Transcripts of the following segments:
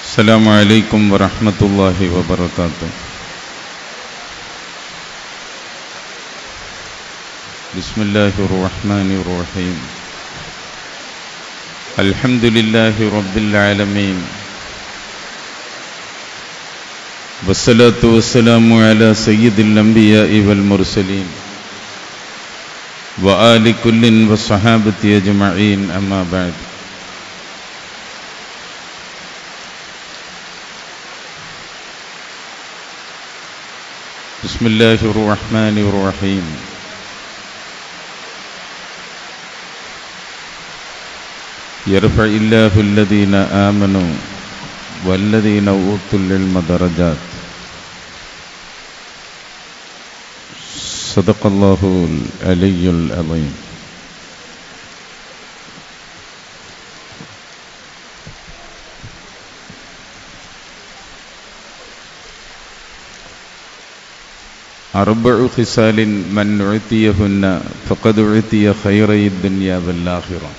السلام عليكم ورحمة الله وبركاته بسم الله الرحمن الرحيم الحمد لله رب العالمين والصلاة والسلام على سيد الأنبياء والمرسلين وآل كل والصحابة أجمعين أما بعد بسم الله الرحمن الرحيم يرفع الله الذين آمنوا والذين أوتوا العلم درجات صدق الله العلي العظيم أربع خصال من أعطيهن فقد أعطي خيري الدنيا والآخرة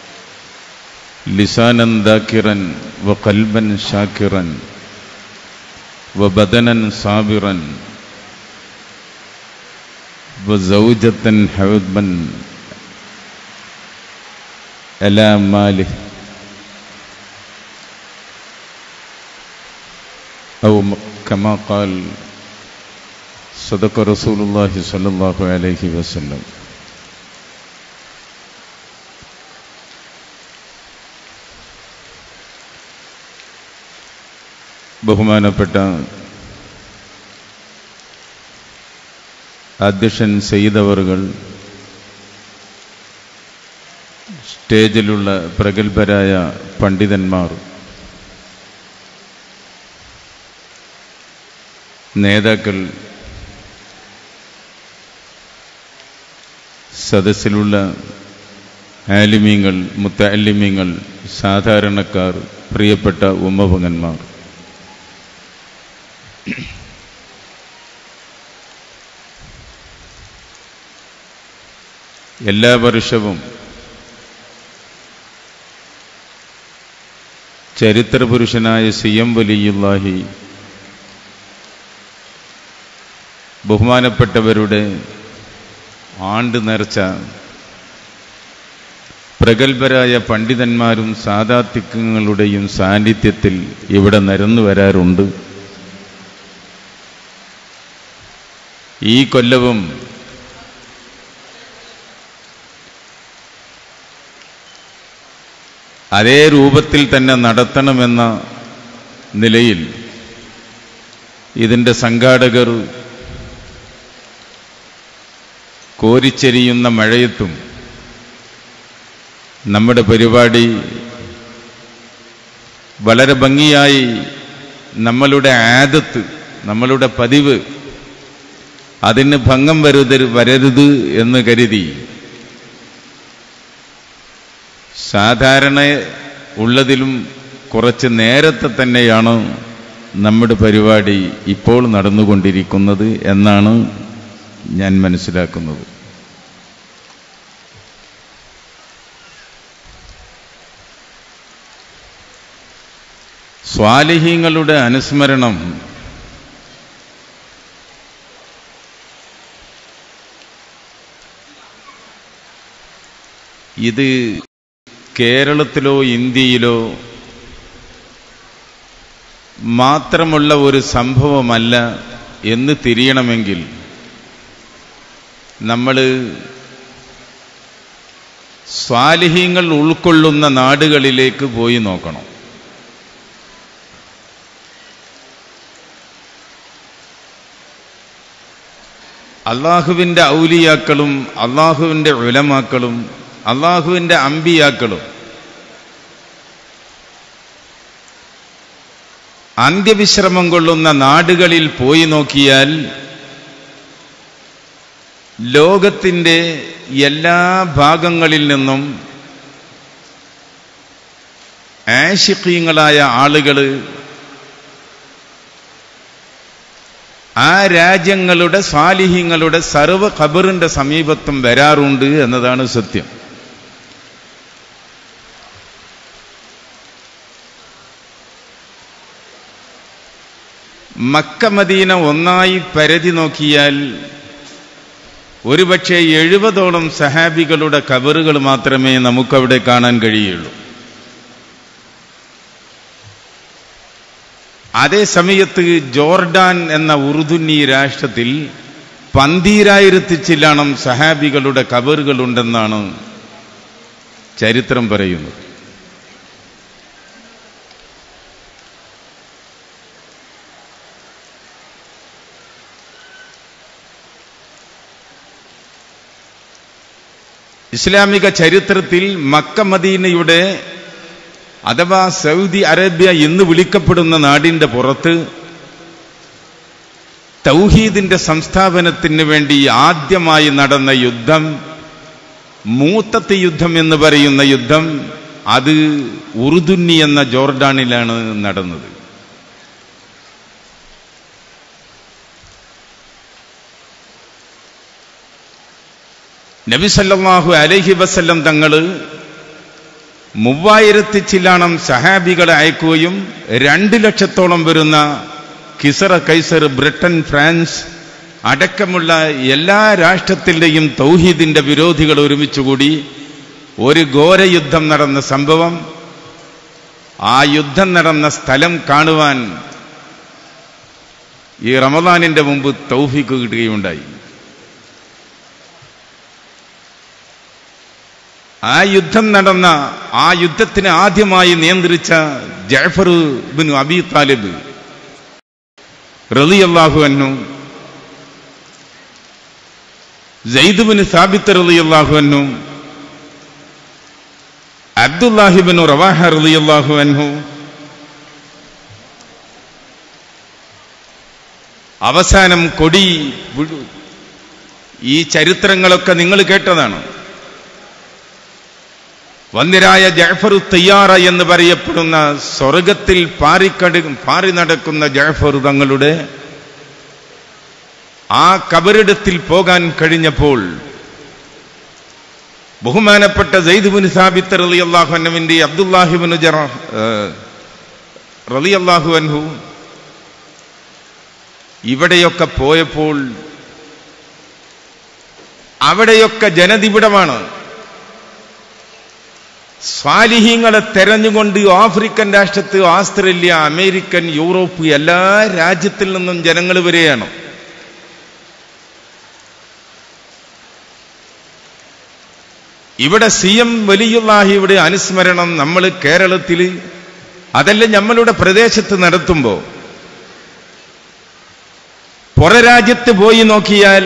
لسانا ذاكرا وقلبا شاكرا وبدنا صابرا وزوجة حبا على ماله أو كما قال صدق رسول الله صلى الله عليه وسلم ബഹുമാനപ്പെട്ട അധ്യക്ഷൻ സെയ്തവറുകൾ സ്റ്റേജിലുള്ള പ്രഗത്ഭരായ പണ്ഡിതന്മാർ നേതാക്കൾ സദസ്സിലുള്ള ആലിമീങ്ങൾ മുത്തല്ലിമീങ്ങൾ സാധാരണക്കാർ പ്രിയപ്പെട്ട ഉമ്മഭങ്ങന്മാർ എല്ലാ വർഷവും ചരിത്രപുരുഷനായ സി എം വലിയുല്ലാഹി ബഹുമാനപ്പെട്ടവരുടെ ആണ്ട് നേർച്ച പ്രഗത്ഭരായ പണ്ഡിതന്മാരും സാധാത്യങ്ങളുടെയും സാന്നിധ്യത്തിൽ ഇവിടെ നിരന്നു വരാറുണ്ട് ഈ കൊല്ലവും അതേ രൂപത്തിൽ തന്നെ നടത്തണമെന്ന നിലയിൽ ഇതിൻ്റെ സംഘാടകർ കോരിച്ചെരിയുന്ന മഴയത്തും നമ്മുടെ പരിപാടി വളരെ ഭംഗിയായി നമ്മളുടെ ആദത്ത് നമ്മളുടെ പതിവ് അതിന് ഭംഗം വരുതരു വരരുത് എന്ന് കരുതി സാധാരണ ഉള്ളതിലും കുറച്ച് നേരത്തെ തന്നെയാണ് നമ്മുടെ പരിപാടി ഇപ്പോൾ നടന്നുകൊണ്ടിരിക്കുന്നത് എന്നാണ് ഞാൻ മനസ്സിലാക്കുന്നത് സ്വാലിഹീങ്ങളുടെ അനുസ്മരണം ഇത് കേരളത്തിലോ ഇന്ത്യയിലോ മാത്രമുള്ള ഒരു സംഭവമല്ല എന്ന് തിരിയണമെങ്കിൽ നമ്മൾ സ്വാലിഹ്യങ്ങൾ ഉൾക്കൊള്ളുന്ന നാടുകളിലേക്ക് പോയി നോക്കണം അള്ളാഹുവിൻ്റെ ഔലിയാക്കളും അള്ളാഹുവിൻ്റെ ഉലമാക്കളും അള്ളാഹുവിൻ്റെ അമ്പിയാക്കളും അന്ത്യവിശ്രമം കൊള്ളുന്ന നാടുകളിൽ പോയി നോക്കിയാൽ ലോകത്തിൻ്റെ എല്ലാ ഭാഗങ്ങളിൽ നിന്നും ആഷിഖീങ്ങളായ ആളുകൾ ആ രാജ്യങ്ങളുടെ സാലിഹ്യങ്ങളുടെ സർവ്വ ഖബറിന്റെ സമീപത്തും വരാറുണ്ട് എന്നതാണ് സത്യം മക്ക മദീന ഒന്നായി പരതി നോക്കിയാൽ ഒരുപക്ഷെ എഴുപതോളം സഹാബികളുടെ കബറുകൾ മാത്രമേ നമുക്കവിടെ കാണാൻ കഴിയുള്ളൂ അതേ സമയത്ത് ജോർഡാൻ എന്ന ഉറുദുന്നി രാഷ്ട്രത്തിൽ പന്തീരായിരത്തി ചില്ലാണം സഹാബികളുടെ കബറുകളുണ്ടെന്നാണ് ചരിത്രം പറയുന്നത് ഇസ്ലാമിക ചരിത്രത്തിൽ മക്ക മദീനയുടെ അഥവാ സൗദി അറേബ്യ എന്ന് വിളിക്കപ്പെടുന്ന നാടിന്റെ പുറത്ത് തൗഹീദിന്റെ സംസ്ഥാപനത്തിന് വേണ്ടി ആദ്യമായി നടന്ന യുദ്ധം മൂത്തത്ത് യുദ്ധം എന്ന് പറയുന്ന യുദ്ധം അത് ഉറുദുന്നി എന്ന ജോർഡാനിലാണ് നടന്നത് നബി സല്ലല്ലാഹു അലൈഹി വസല്ലം തങ്ങള് മൂവായിരത്തി ചില്ലാണം സഹാബികളെ അയക്കുകയും രണ്ട് ലക്ഷത്തോളം വരുന്ന കിസറ കൈസർ ബ്രിട്ടൻ ഫ്രാൻസ് അടക്കമുള്ള എല്ലാ രാഷ്ട്രത്തിൻ്റെയും തൗഹീദിന്റെ വിരോധികൾ ഒരുമിച്ചുകൂടി ഒരു ഘോരയുദ്ധം നടന്ന സംഭവം ആ യുദ്ധം നടന്ന സ്ഥലം കാണുവാൻ ഈ റമദാനിന്റെ മുമ്പ് തൗഫീക്ക് കിട്ടുകയുണ്ടായി ആ യുദ്ധം നടന്ന ആ യുദ്ധത്തിന് ആദ്യമായി നിയന്ത്രിച്ച ജാഫർ ബിൻ അബി താലിബ് റളിയല്ലാഹു അന്നു ജയ്ദ് ബിൻ സാബിത്ത് റളിയല്ലാഹു അന്നു അബ്ദുല്ലാഹിബിൻ റവാഹ റളിയല്ലാഹു അൻഹു അവസാനം കൊടി വിഴു- ഈ ചരിത്രങ്ങളൊക്കെ നിങ്ങൾ കേട്ടതാണ് വന്ദിരായ ജഅഫർ തയ്യാറ എന്ന് പറയപ്പെടുന്ന സ്വർഗത്തിൽ പാറിക്കട പാറി നടക്കുന്ന ജഅഫർ തങ്ങളുടെ ആ കബറിടത്തിൽ പോകാൻ കഴിഞ്ഞപ്പോൾ ബഹുമാനപ്പെട്ട ജയ്ദുബിൻ സാബിത്ത് റലി അള്ളാഹു അന്നുവിന്റെ അബ്ദുല്ലാഹിബിൻ റലി അള്ളാഹു അൻഹു ഇവിടെയൊക്കെ പോയപ്പോൾ അവിടെയൊക്കെ ജനനിബിഡമാണ് സ്വാലിഹീങ്ങളെ തെരഞ്ഞുകൊണ്ട് ആഫ്രിക്കൻ രാഷ്ട്രത്ത് ആസ്ട്രേലിയ അമേരിക്കൻ യൂറോപ്പ് എല്ലാ രാജ്യത്തിൽ നിന്നും ജനങ്ങൾ വരികയാണ് ഇവിടെ സി എം വലിയുല്ലാഹിയുടെ അനുസ്മരണം നമ്മൾ കേരളത്തിൽ അതല്ല നമ്മളുടെ പ്രദേശത്ത് നടത്തുമ്പോൾ പുറരാജ്യത്ത് പോയി നോക്കിയാൽ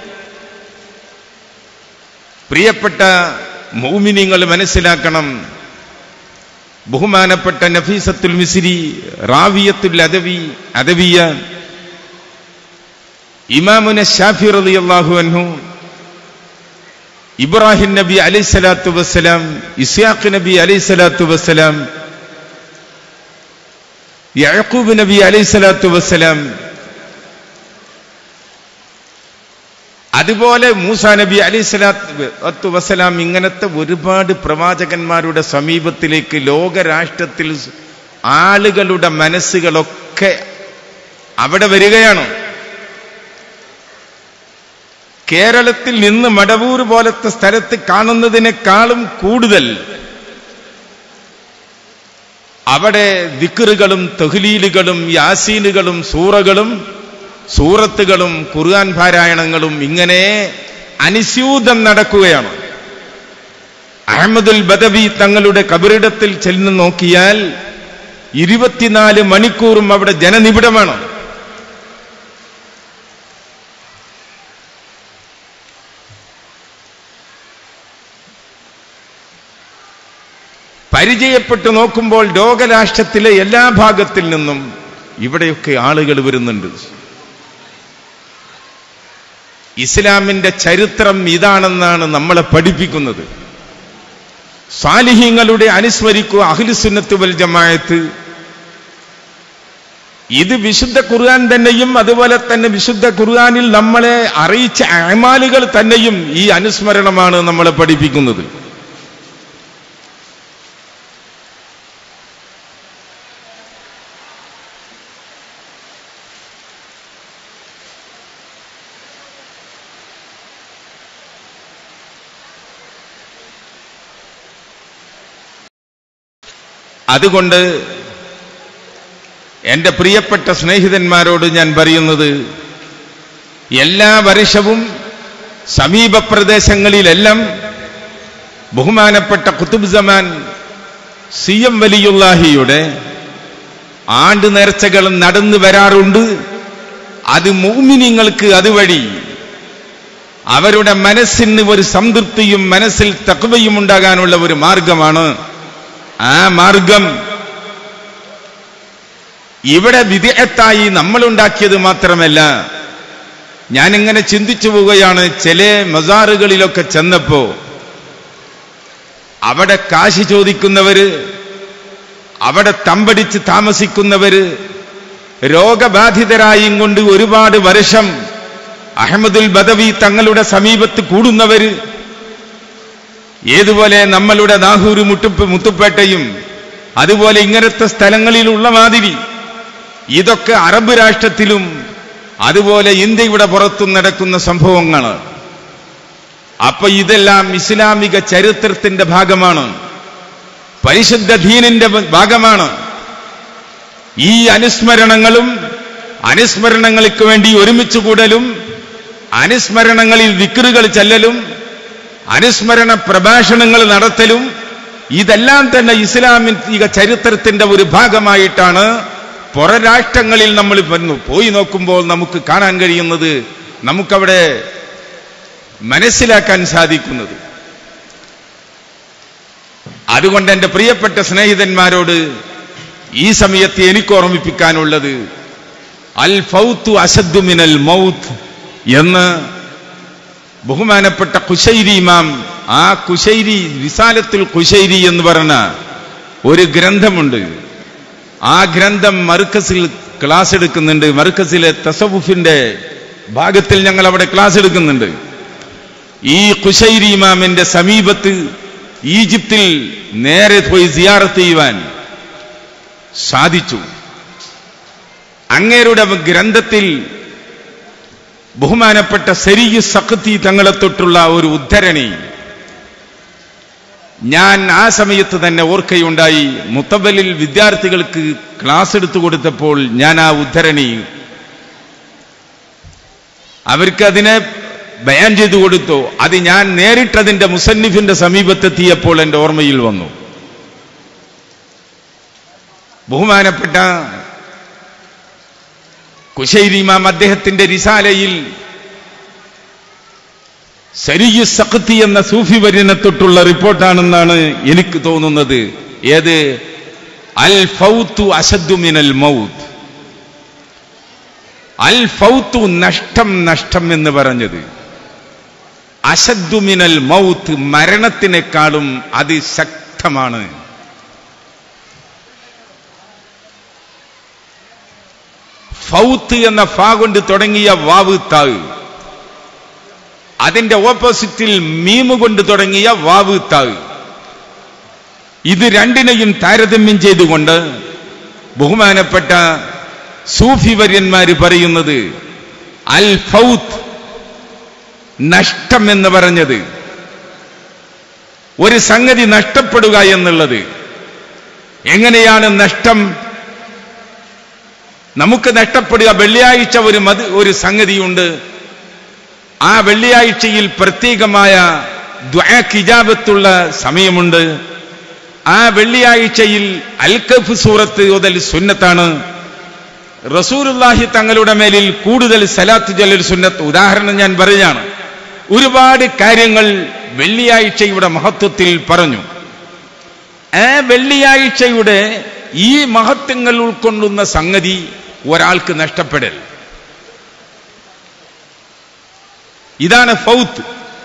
പ്രിയപ്പെട്ട മൗമിനിങ്ങൾ മനസ്സിലാക്കണം ബഹുമാനപ്പെട്ട നഫീസത്തുൽ മിസിരി റാവിയത്തുൽ അദവി അദവിയ ഇമാമുന ഷാഫി റളിയല്ലാഹു അൻഹു ഇബ്രാഹിം നബി അലൈഹി സ്വലാത്തു വസ്സലാം ഇസ്യാഖ് നബി അലൈഹി സ്വലാത്തു വസ്സലാം യഅഖൂബ് നബി അലൈഹി സ്വലാത്തു വസ്സലാം അതുപോലെ മൂസാ നബി അലൈഹി സ്വലാത്തു വസ്സലാം ഇങ്ങനത്തെ ഒരുപാട് പ്രവാചകന്മാരുടെ സമീപത്തിലേക്ക് ലോകരാഷ്ട്രത്തിൽ ആളുകളുടെ മനസ്സുകളൊക്കെ അവിടെ വരികയാണ് കേരളത്തിൽ നിന്ന് മടവൂർ പോലത്തെ സ്ഥലത്ത് കാണുന്നതിനേക്കാളും കൂടുതൽ അവിടെ ദിക്കറുകളും തെഹ്ലീലുകളും യാസീനുകളും സൂറകളും സൂറത്തുകളും ഖുർആൻ പാരായണങ്ങളും ഇങ്ങനെ അനുസ്യൂതം നടക്കുകയാണ് അഹമ്മദുൽ ബദവി തങ്ങളുടെ കബറിടത്തിൽ ചെന്ന് നോക്കിയാൽ ഇരുപത്തിനാല് മണിക്കൂറും അവിടെ ജനനിബിഡമാണ് പരിചയപ്പെട്ട് നോക്കുമ്പോൾ ലോകരാഷ്ട്രത്തിലെ എല്ലാ ഭാഗത്തിൽ നിന്നും ഇവിടെയൊക്കെ ആളുകൾ വരുന്നുണ്ട് ഇസ്ലാമിന്റെ ചരിത്രം ഇതാണെന്നാണ് നമ്മളെ പഠിപ്പിക്കുന്നത് സാലിഹ്യങ്ങളുടെ അനുസ്മരിക്കുക അഖിലുസുന്നത്ത് വൽ ജമായത്ത് ഇത് വിശുദ്ധ ഖുർആൻ തന്നെയും അതുപോലെ തന്നെ വിശുദ്ധ ഖുർആനിൽ നമ്മളെ അറിയിച്ച അമാലുകൾ തന്നെയും ഈ അനുസ്മരണമാണ് നമ്മളെ പഠിപ്പിക്കുന്നത് അതുകൊണ്ട് എന്റെ പ്രിയപ്പെട്ട സ്നേഹിതന്മാരോട് ഞാൻ പറയുന്നത് എല്ലാ വർഷവും സമീപ പ്രദേശങ്ങളിലെല്ലാം ബഹുമാനപ്പെട്ട കുത്തുബ് സമാൻ സി എം വലിയുല്ലാഹിയുടെ ആണ്ട് നേർച്ചകൾ നടന്നു വരാറുണ്ട് അത് മൂമിനിങ്ങൾക്ക് അതുവഴി അവരുടെ മനസ്സിന് ഒരു സംതൃപ്തിയും മനസ്സിൽ തക്വയും ഉണ്ടാകാനുള്ള ഒരു മാർഗമാണ് ആ മാർഗം ഇവിടെ വിദേഹത്തായി നമ്മളുണ്ടാക്കിയത് മാത്രമല്ല ഞാനിങ്ങനെ ചിന്തിച്ചു പോവുകയാണ് ചില മസാറുകളിലൊക്കെ ചെന്നപ്പോ അവിടെ കാശി ചോദിക്കുന്നവര് അവിടെ തമ്പടിച്ച് താമസിക്കുന്നവര് രോഗബാധിതരായും കൊണ്ട് ഒരുപാട് വർഷം അഹമ്മദുൽ ബദവി തങ്ങളുടെ സമീപത്ത് കൂടുന്നവര് ഏതുപോലെ നമ്മളുടെ നാഹൂര് മുട്ടുപ്പ് മുത്തുപ്പേട്ടയും അതുപോലെ ഇങ്ങനത്തെ സ്ഥലങ്ങളിലുള്ള മാതിരി ഇതൊക്കെ അറബ് രാഷ്ട്രത്തിലും അതുപോലെ ഇന്ത്യയുടെ പുറത്തും നടക്കുന്ന സംഭവങ്ങൾ അപ്പൊ ഇതെല്ലാം ഇസ്ലാമിക ചരിത്രത്തിന്റെ ഭാഗമാണ് പരിശുദ്ധ ദീനിന്റെ ഭാഗമാണ് ഈ അനുസ്മരണങ്ങളും അനുസ്മരണങ്ങൾക്ക് വേണ്ടി ഒരുമിച്ച് കൂടലും അനുസ്മരണങ്ങളിൽ വിക്രുകൾ ചെല്ലലും അനുസ്മരണ പ്രഭാഷണങ്ങൾ നടത്തലും ഇതെല്ലാം തന്നെ ഇസ്ലാമിക ചരിത്രത്തിന്റെ ഒരു ഭാഗമായിട്ടാണ് പുറരാഷ്ട്രങ്ങളിൽ നമ്മൾ വന്നു പോയി നോക്കുമ്പോൾ നമുക്ക് കാണാൻ കഴിയുന്നത് നമുക്കവിടെ മനസ്സിലാക്കാൻ സാധിക്കുന്നത് അതുകൊണ്ട് എന്റെ പ്രിയപ്പെട്ട സ്നേഹിതന്മാരോട് ഈ സമയത്ത് എനിക്ക് ഓർമ്മിപ്പിക്കാനുള്ളത് അൽ ഫൗത്തു അസദ്ദു മിനൽ മൗത്ത് എന്ന് ബഹുമാനപ്പെട്ട കുശൈരി ഇമാം ആ കുശൈരി വിശാലത്തുൽ കുശൈരി എന്ന് പറഞ്ഞ ഒരു ഗ്രന്ഥമുണ്ട് ആ ഗ്രന്ഥം മർക്കസിൽ ക്ലാസ് എടുക്കുന്നുണ്ട് മർക്കസിലെ തസവുഫിന്റെ ഭാഗത്തിൽ ഞങ്ങൾ അവിടെ ക്ലാസ് എടുക്കുന്നുണ്ട് ഈ കുശൈരി ഇമാമിന്റെ സമീപത്ത് ഈജിപ്തിൽ നേരെ പോയി സിയാറത്ത് ചെയ്യുവാൻ സാധിച്ചു അങ്ങേരുടെ ഗ്രന്ഥത്തിൽ ബഹുമാനപ്പെട്ട സെരിയു സഖത്തി തങ്ങളെ തൊട്ടുള്ള ഒരു ഉദ്ധരണി ഞാൻ ആ സമയത്ത് തന്നെ ഓർക്കയുണ്ടായി മുത്തബലിൽ വിദ്യാർത്ഥികൾക്ക് ക്ലാസ് എടുത്തു കൊടുത്തപ്പോൾ ഞാൻ ആ ഉദ്ധരണി അവർക്ക് അതിനെ ബയാൻ ചെയ്തു കൊടുത്തു അത് ഞാൻ നേരിട്ടതിന്റെ മുസന്നിഫിന്റെ സമീപത്തെത്തിയപ്പോൾ എന്റെ ഓർമ്മയിൽ വന്നു ബഹുമാനപ്പെട്ട കുശൈരിമാം അദ്ദേഹത്തിന്റെ റിസാലയിൽ സരിയു സഖത്തി എന്ന സൂഫി വര്യനെ തൊട്ടുള്ള റിപ്പോർട്ടാണെന്നാണ് എനിക്ക് തോന്നുന്നത് ഏത് അൽ ഫൗത്തു അസദ്ദു മിനൽ മൗത്ത് അൽ ഫൗത്തു നഷ്ടം നഷ്ടം എന്ന് പറഞ്ഞത് അസദ്ദു മിനൽ മൗത്ത് മരണത്തിനേക്കാളും അതിശക്തമാണ് ഫൗത്ത് എന്ന ഫാ കൊണ്ട് തുടങ്ങിയ വാവ് താവ് അതിന്റെ ഓപ്പോസിറ്റിൽ മീമ് കൊണ്ട് തുടങ്ങിയ വാവ് താവ് ഇത് രണ്ടിനെയും താരതമ്യം ചെയ്തുകൊണ്ട് ബഹുമാനപ്പെട്ട സൂഫി വര്യന്മാര് പറയുന്നത് അൽ ഫൗത്ത് നഷ്ടം എന്ന് പറഞ്ഞത് ഒരു സംഗതി നഷ്ടപ്പെടുക എന്നുള്ളത് എങ്ങനെയാണ് നഷ്ടം നമുക്ക് നഷ്ടപ്പെടുക വെള്ളിയാഴ്ച ഒരു മത് ഒരു സംഗതിയുണ്ട് ആ വെള്ളിയാഴ്ചയിൽ പ്രത്യേകമായ ദ്വാക്കിജാബത്തുള്ള സമയമുണ്ട് ആ വെള്ളിയാഴ്ചയിൽ അൽക്കഫ് സൂറത്ത് മുതൽ സുന്നത്താണ് റസൂലുല്ലാഹി തങ്ങളുടെ മേലിൽ കൂടുതൽ സലാത്ത് ജലൽ സുന്നത്ത് ഉദാഹരണം ഞാൻ പറയുകയാണ് ഒരുപാട് കാര്യങ്ങൾ വെള്ളിയാഴ്ചയുടെ മഹത്വത്തിൽ പറഞ്ഞു ആ വെള്ളിയാഴ്ചയുടെ ഈ മഹത്വങ്ങൾ ഉൾക്കൊള്ളുന്ന സംഗതി ഒരാൾക്ക് നഷ്ടപ്പെടൽ ഇതാണ് ഫൗത്ത്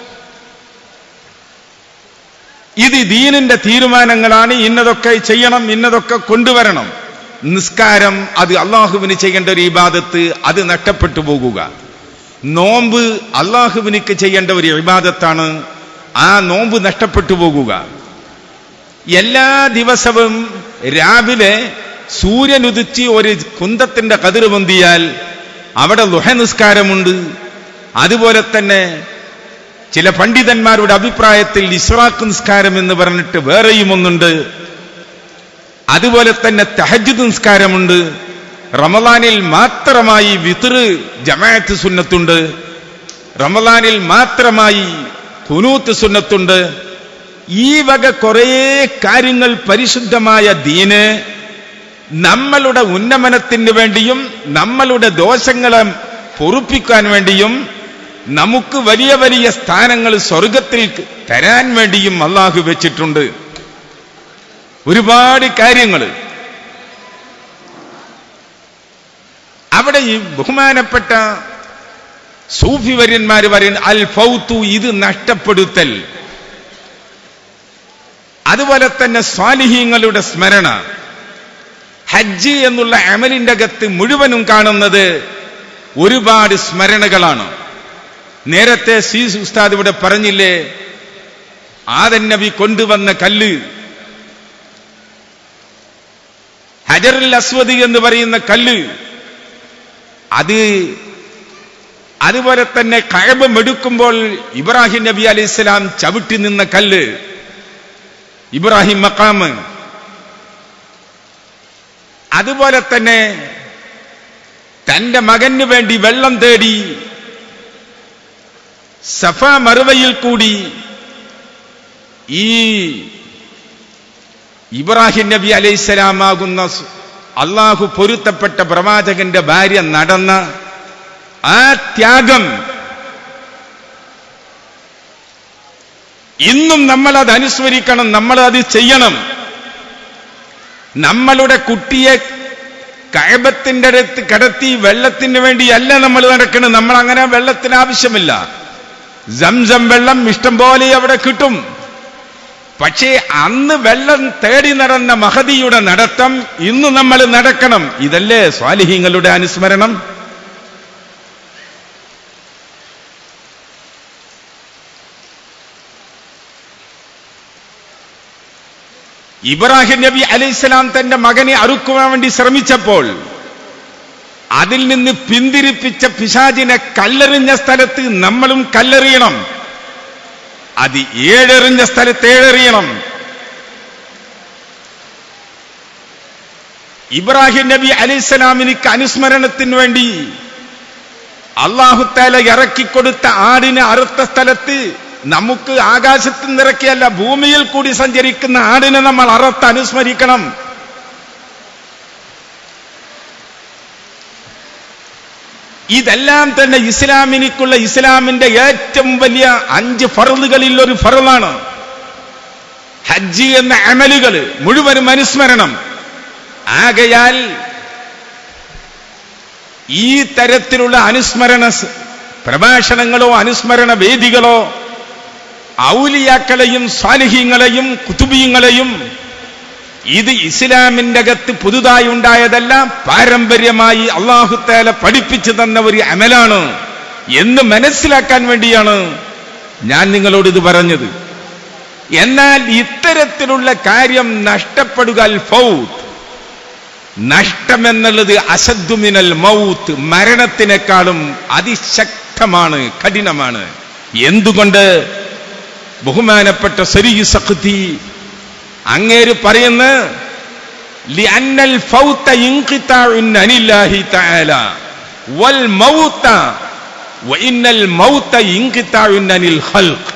ഇത് ദീനിന്റെ തീരുമാനങ്ങളാണ് ഇന്നതൊക്കെ ചെയ്യണം ഇന്നതൊക്കെ കൊണ്ടുവരണം നിസ്കാരം അത് അള്ളാഹുവിന് ചെയ്യേണ്ട ഒരു ഇബാദത്ത് അത് നഷ്ടപ്പെട്ടു പോകുക നോമ്പ് അള്ളാഹുവിനിക്ക് ചെയ്യേണ്ട ഒരു ഇബാദത്താണ് ആ നോമ്പ് നഷ്ടപ്പെട്ടു പോകുക എല്ലാ ദിവസവും രാവിലെ സൂര്യൻ ഉദിച്ച് ഒരു കുന്തത്തിന്റെ കതിർ പൊന്തിയാൽ അവിടെ ലുഹ നിസ്കാരമുണ്ട് അതുപോലെ തന്നെ ചില പണ്ഡിതന്മാരുടെ അഭിപ്രായത്തിൽ ഇസ്രാഖ് നിസ്കാരം എന്ന് പറഞ്ഞിട്ട് വേറെയും ഒന്നുണ്ട് അതുപോലെ തന്നെ തഹജ്ജുദ് നിസ്കാരമുണ്ട് റമദാനിൽ മാത്രമായി വിതർ ജമാഅത്ത് സുന്നത്തുണ്ട് റമദാനിൽ മാത്രമായി കുനൂത്ത് സുന്നത്തുണ്ട് ഈ വക കുറേ കാര്യങ്ങൾ പരിശുദ്ധമായ ദീന് നമ്മളുടെ ഉന്നമനത്തിന് വേണ്ടിയും നമ്മളുടെ ദോഷങ്ങളെ പൊറുപ്പിക്കാൻ വേണ്ടിയും നമുക്ക് വലിയ വലിയ സ്ഥാനങ്ങൾ സ്വർഗത്തിൽ തരാൻ വേണ്ടിയും അള്ളാഹു വെച്ചിട്ടുണ്ട് ഒരുപാട് കാര്യങ്ങൾ അവിടെ ഈ ബഹുമാനപ്പെട്ട സൂഫി വര്യന്മാർ പറയുന്ന അൽ ഫൗത്തു ഇത് നഷ്ടപ്പെടുത്തൽ അതുപോലെ തന്നെ സ്വാലിഹീങ്ങളുടെ സ്മരണ ഹജ്ജ് എന്നുള്ള അമലിന്റെ അകത്ത് മുഴുവനും കാണുന്നത് ഒരുപാട് സ്മരണകളാണ് നേരത്തെ സി ഉസ്താദ് ഇവിടെ പറഞ്ഞില്ലേ ആദൻ നബി കൊണ്ടുവന്ന കല്ല് ഹജറുൽ അസ്വദ് എന്ന് പറയുന്ന കല്ല് അത് അതുപോലെ തന്നെ കഴബം എടുക്കുമ്പോൾ ഇബ്രാഹിം നബി അലൈഹി ഇസ്ലാം ചവിട്ടി നിന്ന കല്ല് ഇബ്രാഹിം മക്കാമ് അതുപോലെ തന്നെ തന്റെ മകന് വേണ്ടി വെള്ളം തേടി സഫ മറുവയിൽ കൂടി ഈ ഇബ്രാഹിം നബി അലൈഹിസ്സലാമാകുന്ന അള്ളാഹു പൊരുത്തപ്പെട്ട പ്രവാചകന്റെ ഭാര്യ നടന്ന ആ ത്യാഗം ഇന്നും നമ്മൾ അത് അനുസ്മരിക്കണം നമ്മൾ അത് ചെയ്യണം നമ്മളുടെ കുട്ടിയെ കഴബത്തിന്റെ അടുത്ത് കടത്തി വെള്ളത്തിന് വേണ്ടിയല്ല നമ്മൾ നടക്കുന്നത് നമ്മൾ അങ്ങനെ വെള്ളത്തിന് ആവശ്യമില്ല സംസം വെള്ളം ഇഷ്ടം പോലെ അവിടെ കിട്ടും പക്ഷേ അന്ന് വെള്ളം തേടി നടന്ന മഹതിയുടെ നടത്തം ഇന്ന് നമ്മൾ നടക്കണം ഇതല്ലേ സ്വാലിഹീങ്ങളുടെ അനുസ്മരണം ഇബ്രാഹിം നബി അലൈഹിസ്സലാം തന്റെ മകനെ അറുക്കുവാൻ വേണ്ടി ശ്രമിച്ചപ്പോൾ അതിൽ നിന്ന് പിന്തിരിപ്പിച്ച പിശാചിനെ കല്ലെറിഞ്ഞ സ്ഥലത്ത് നമ്മളും കല്ലെറിയണം അത് ഏഴെറിഞ്ഞ സ്ഥലത്ത് ഏഴെറിയണം ഇബ്രാഹിം നബി അലൈഹിസ്സലാമിനിക്ക് അനുസ്മരണത്തിന് വേണ്ടി അള്ളാഹുത്താല ഇറക്കിക്കൊടുത്ത ആടിനെ അറുത്ത സ്ഥലത്ത് നമുക്ക് ആകാശത്ത് നിറക്കിയല്ല ഭൂമിയിൽ കൂടി സഞ്ചരിക്കുന്ന ആടിനെ നമ്മൾ അറുത്ത് അനുസ്മരിക്കണം ഇതെല്ലാം തന്നെ ഇസ്ലാമിനിക്കുള്ള ഇസ്ലാമിന്റെ ഏറ്റവും വലിയ അഞ്ച് ഫറലുകളിൽ ഒരു ഫറലാണ് ഹജ്ജ് എന്ന അമലുകൾ മുഴുവനും അനുസ്മരണം ആകയാൽ ഈ തരത്തിലുള്ള അനുസ്മരണ സ് പ്രഭാഷണങ്ങളോ അനുസ്മരണ വേദികളോ ഔലിയാക്കളെയും സ്വാലിഹീങ്ങളെയും കുത്തുബീങ്ങളെയും ഇത് ഇസ്ലാമിന്റെ അകത്ത് പുതുതായി ഉണ്ടായതല്ല പാരമ്പര്യമായി അള്ളാഹുത്തേല പഠിപ്പിച്ചു തന്ന ഒരു അമലാണ് എന്ന് മനസ്സിലാക്കാൻ വേണ്ടിയാണ് ഞാൻ നിങ്ങളോട് ഇത് പറഞ്ഞത് എന്നാൽ ഇത്തരത്തിലുള്ള കാര്യം നഷ്ടപ്പെടുക അൽ ഫൗത്ത് നഷ്ടമെന്നുള്ളത് അസദ്ദുമിനൽ മൗത്ത് മരണത്തിനേക്കാളും അതിശക്തമാണ് കഠിനമാണ് എന്തുകൊണ്ട് ബഹുമാനപ്പെട്ട സരീ സഖ്തി അങ്ങേര് പറയുന്ന ലിഅന്നൽ ഫൗത ഇൻഖിതാഉൻ അനില്ലാഹി തആല വൽ മൗത വഇന്നൽ മൗത ഇൻഖിതാഉൻ അനിൽ ഖൽഖ്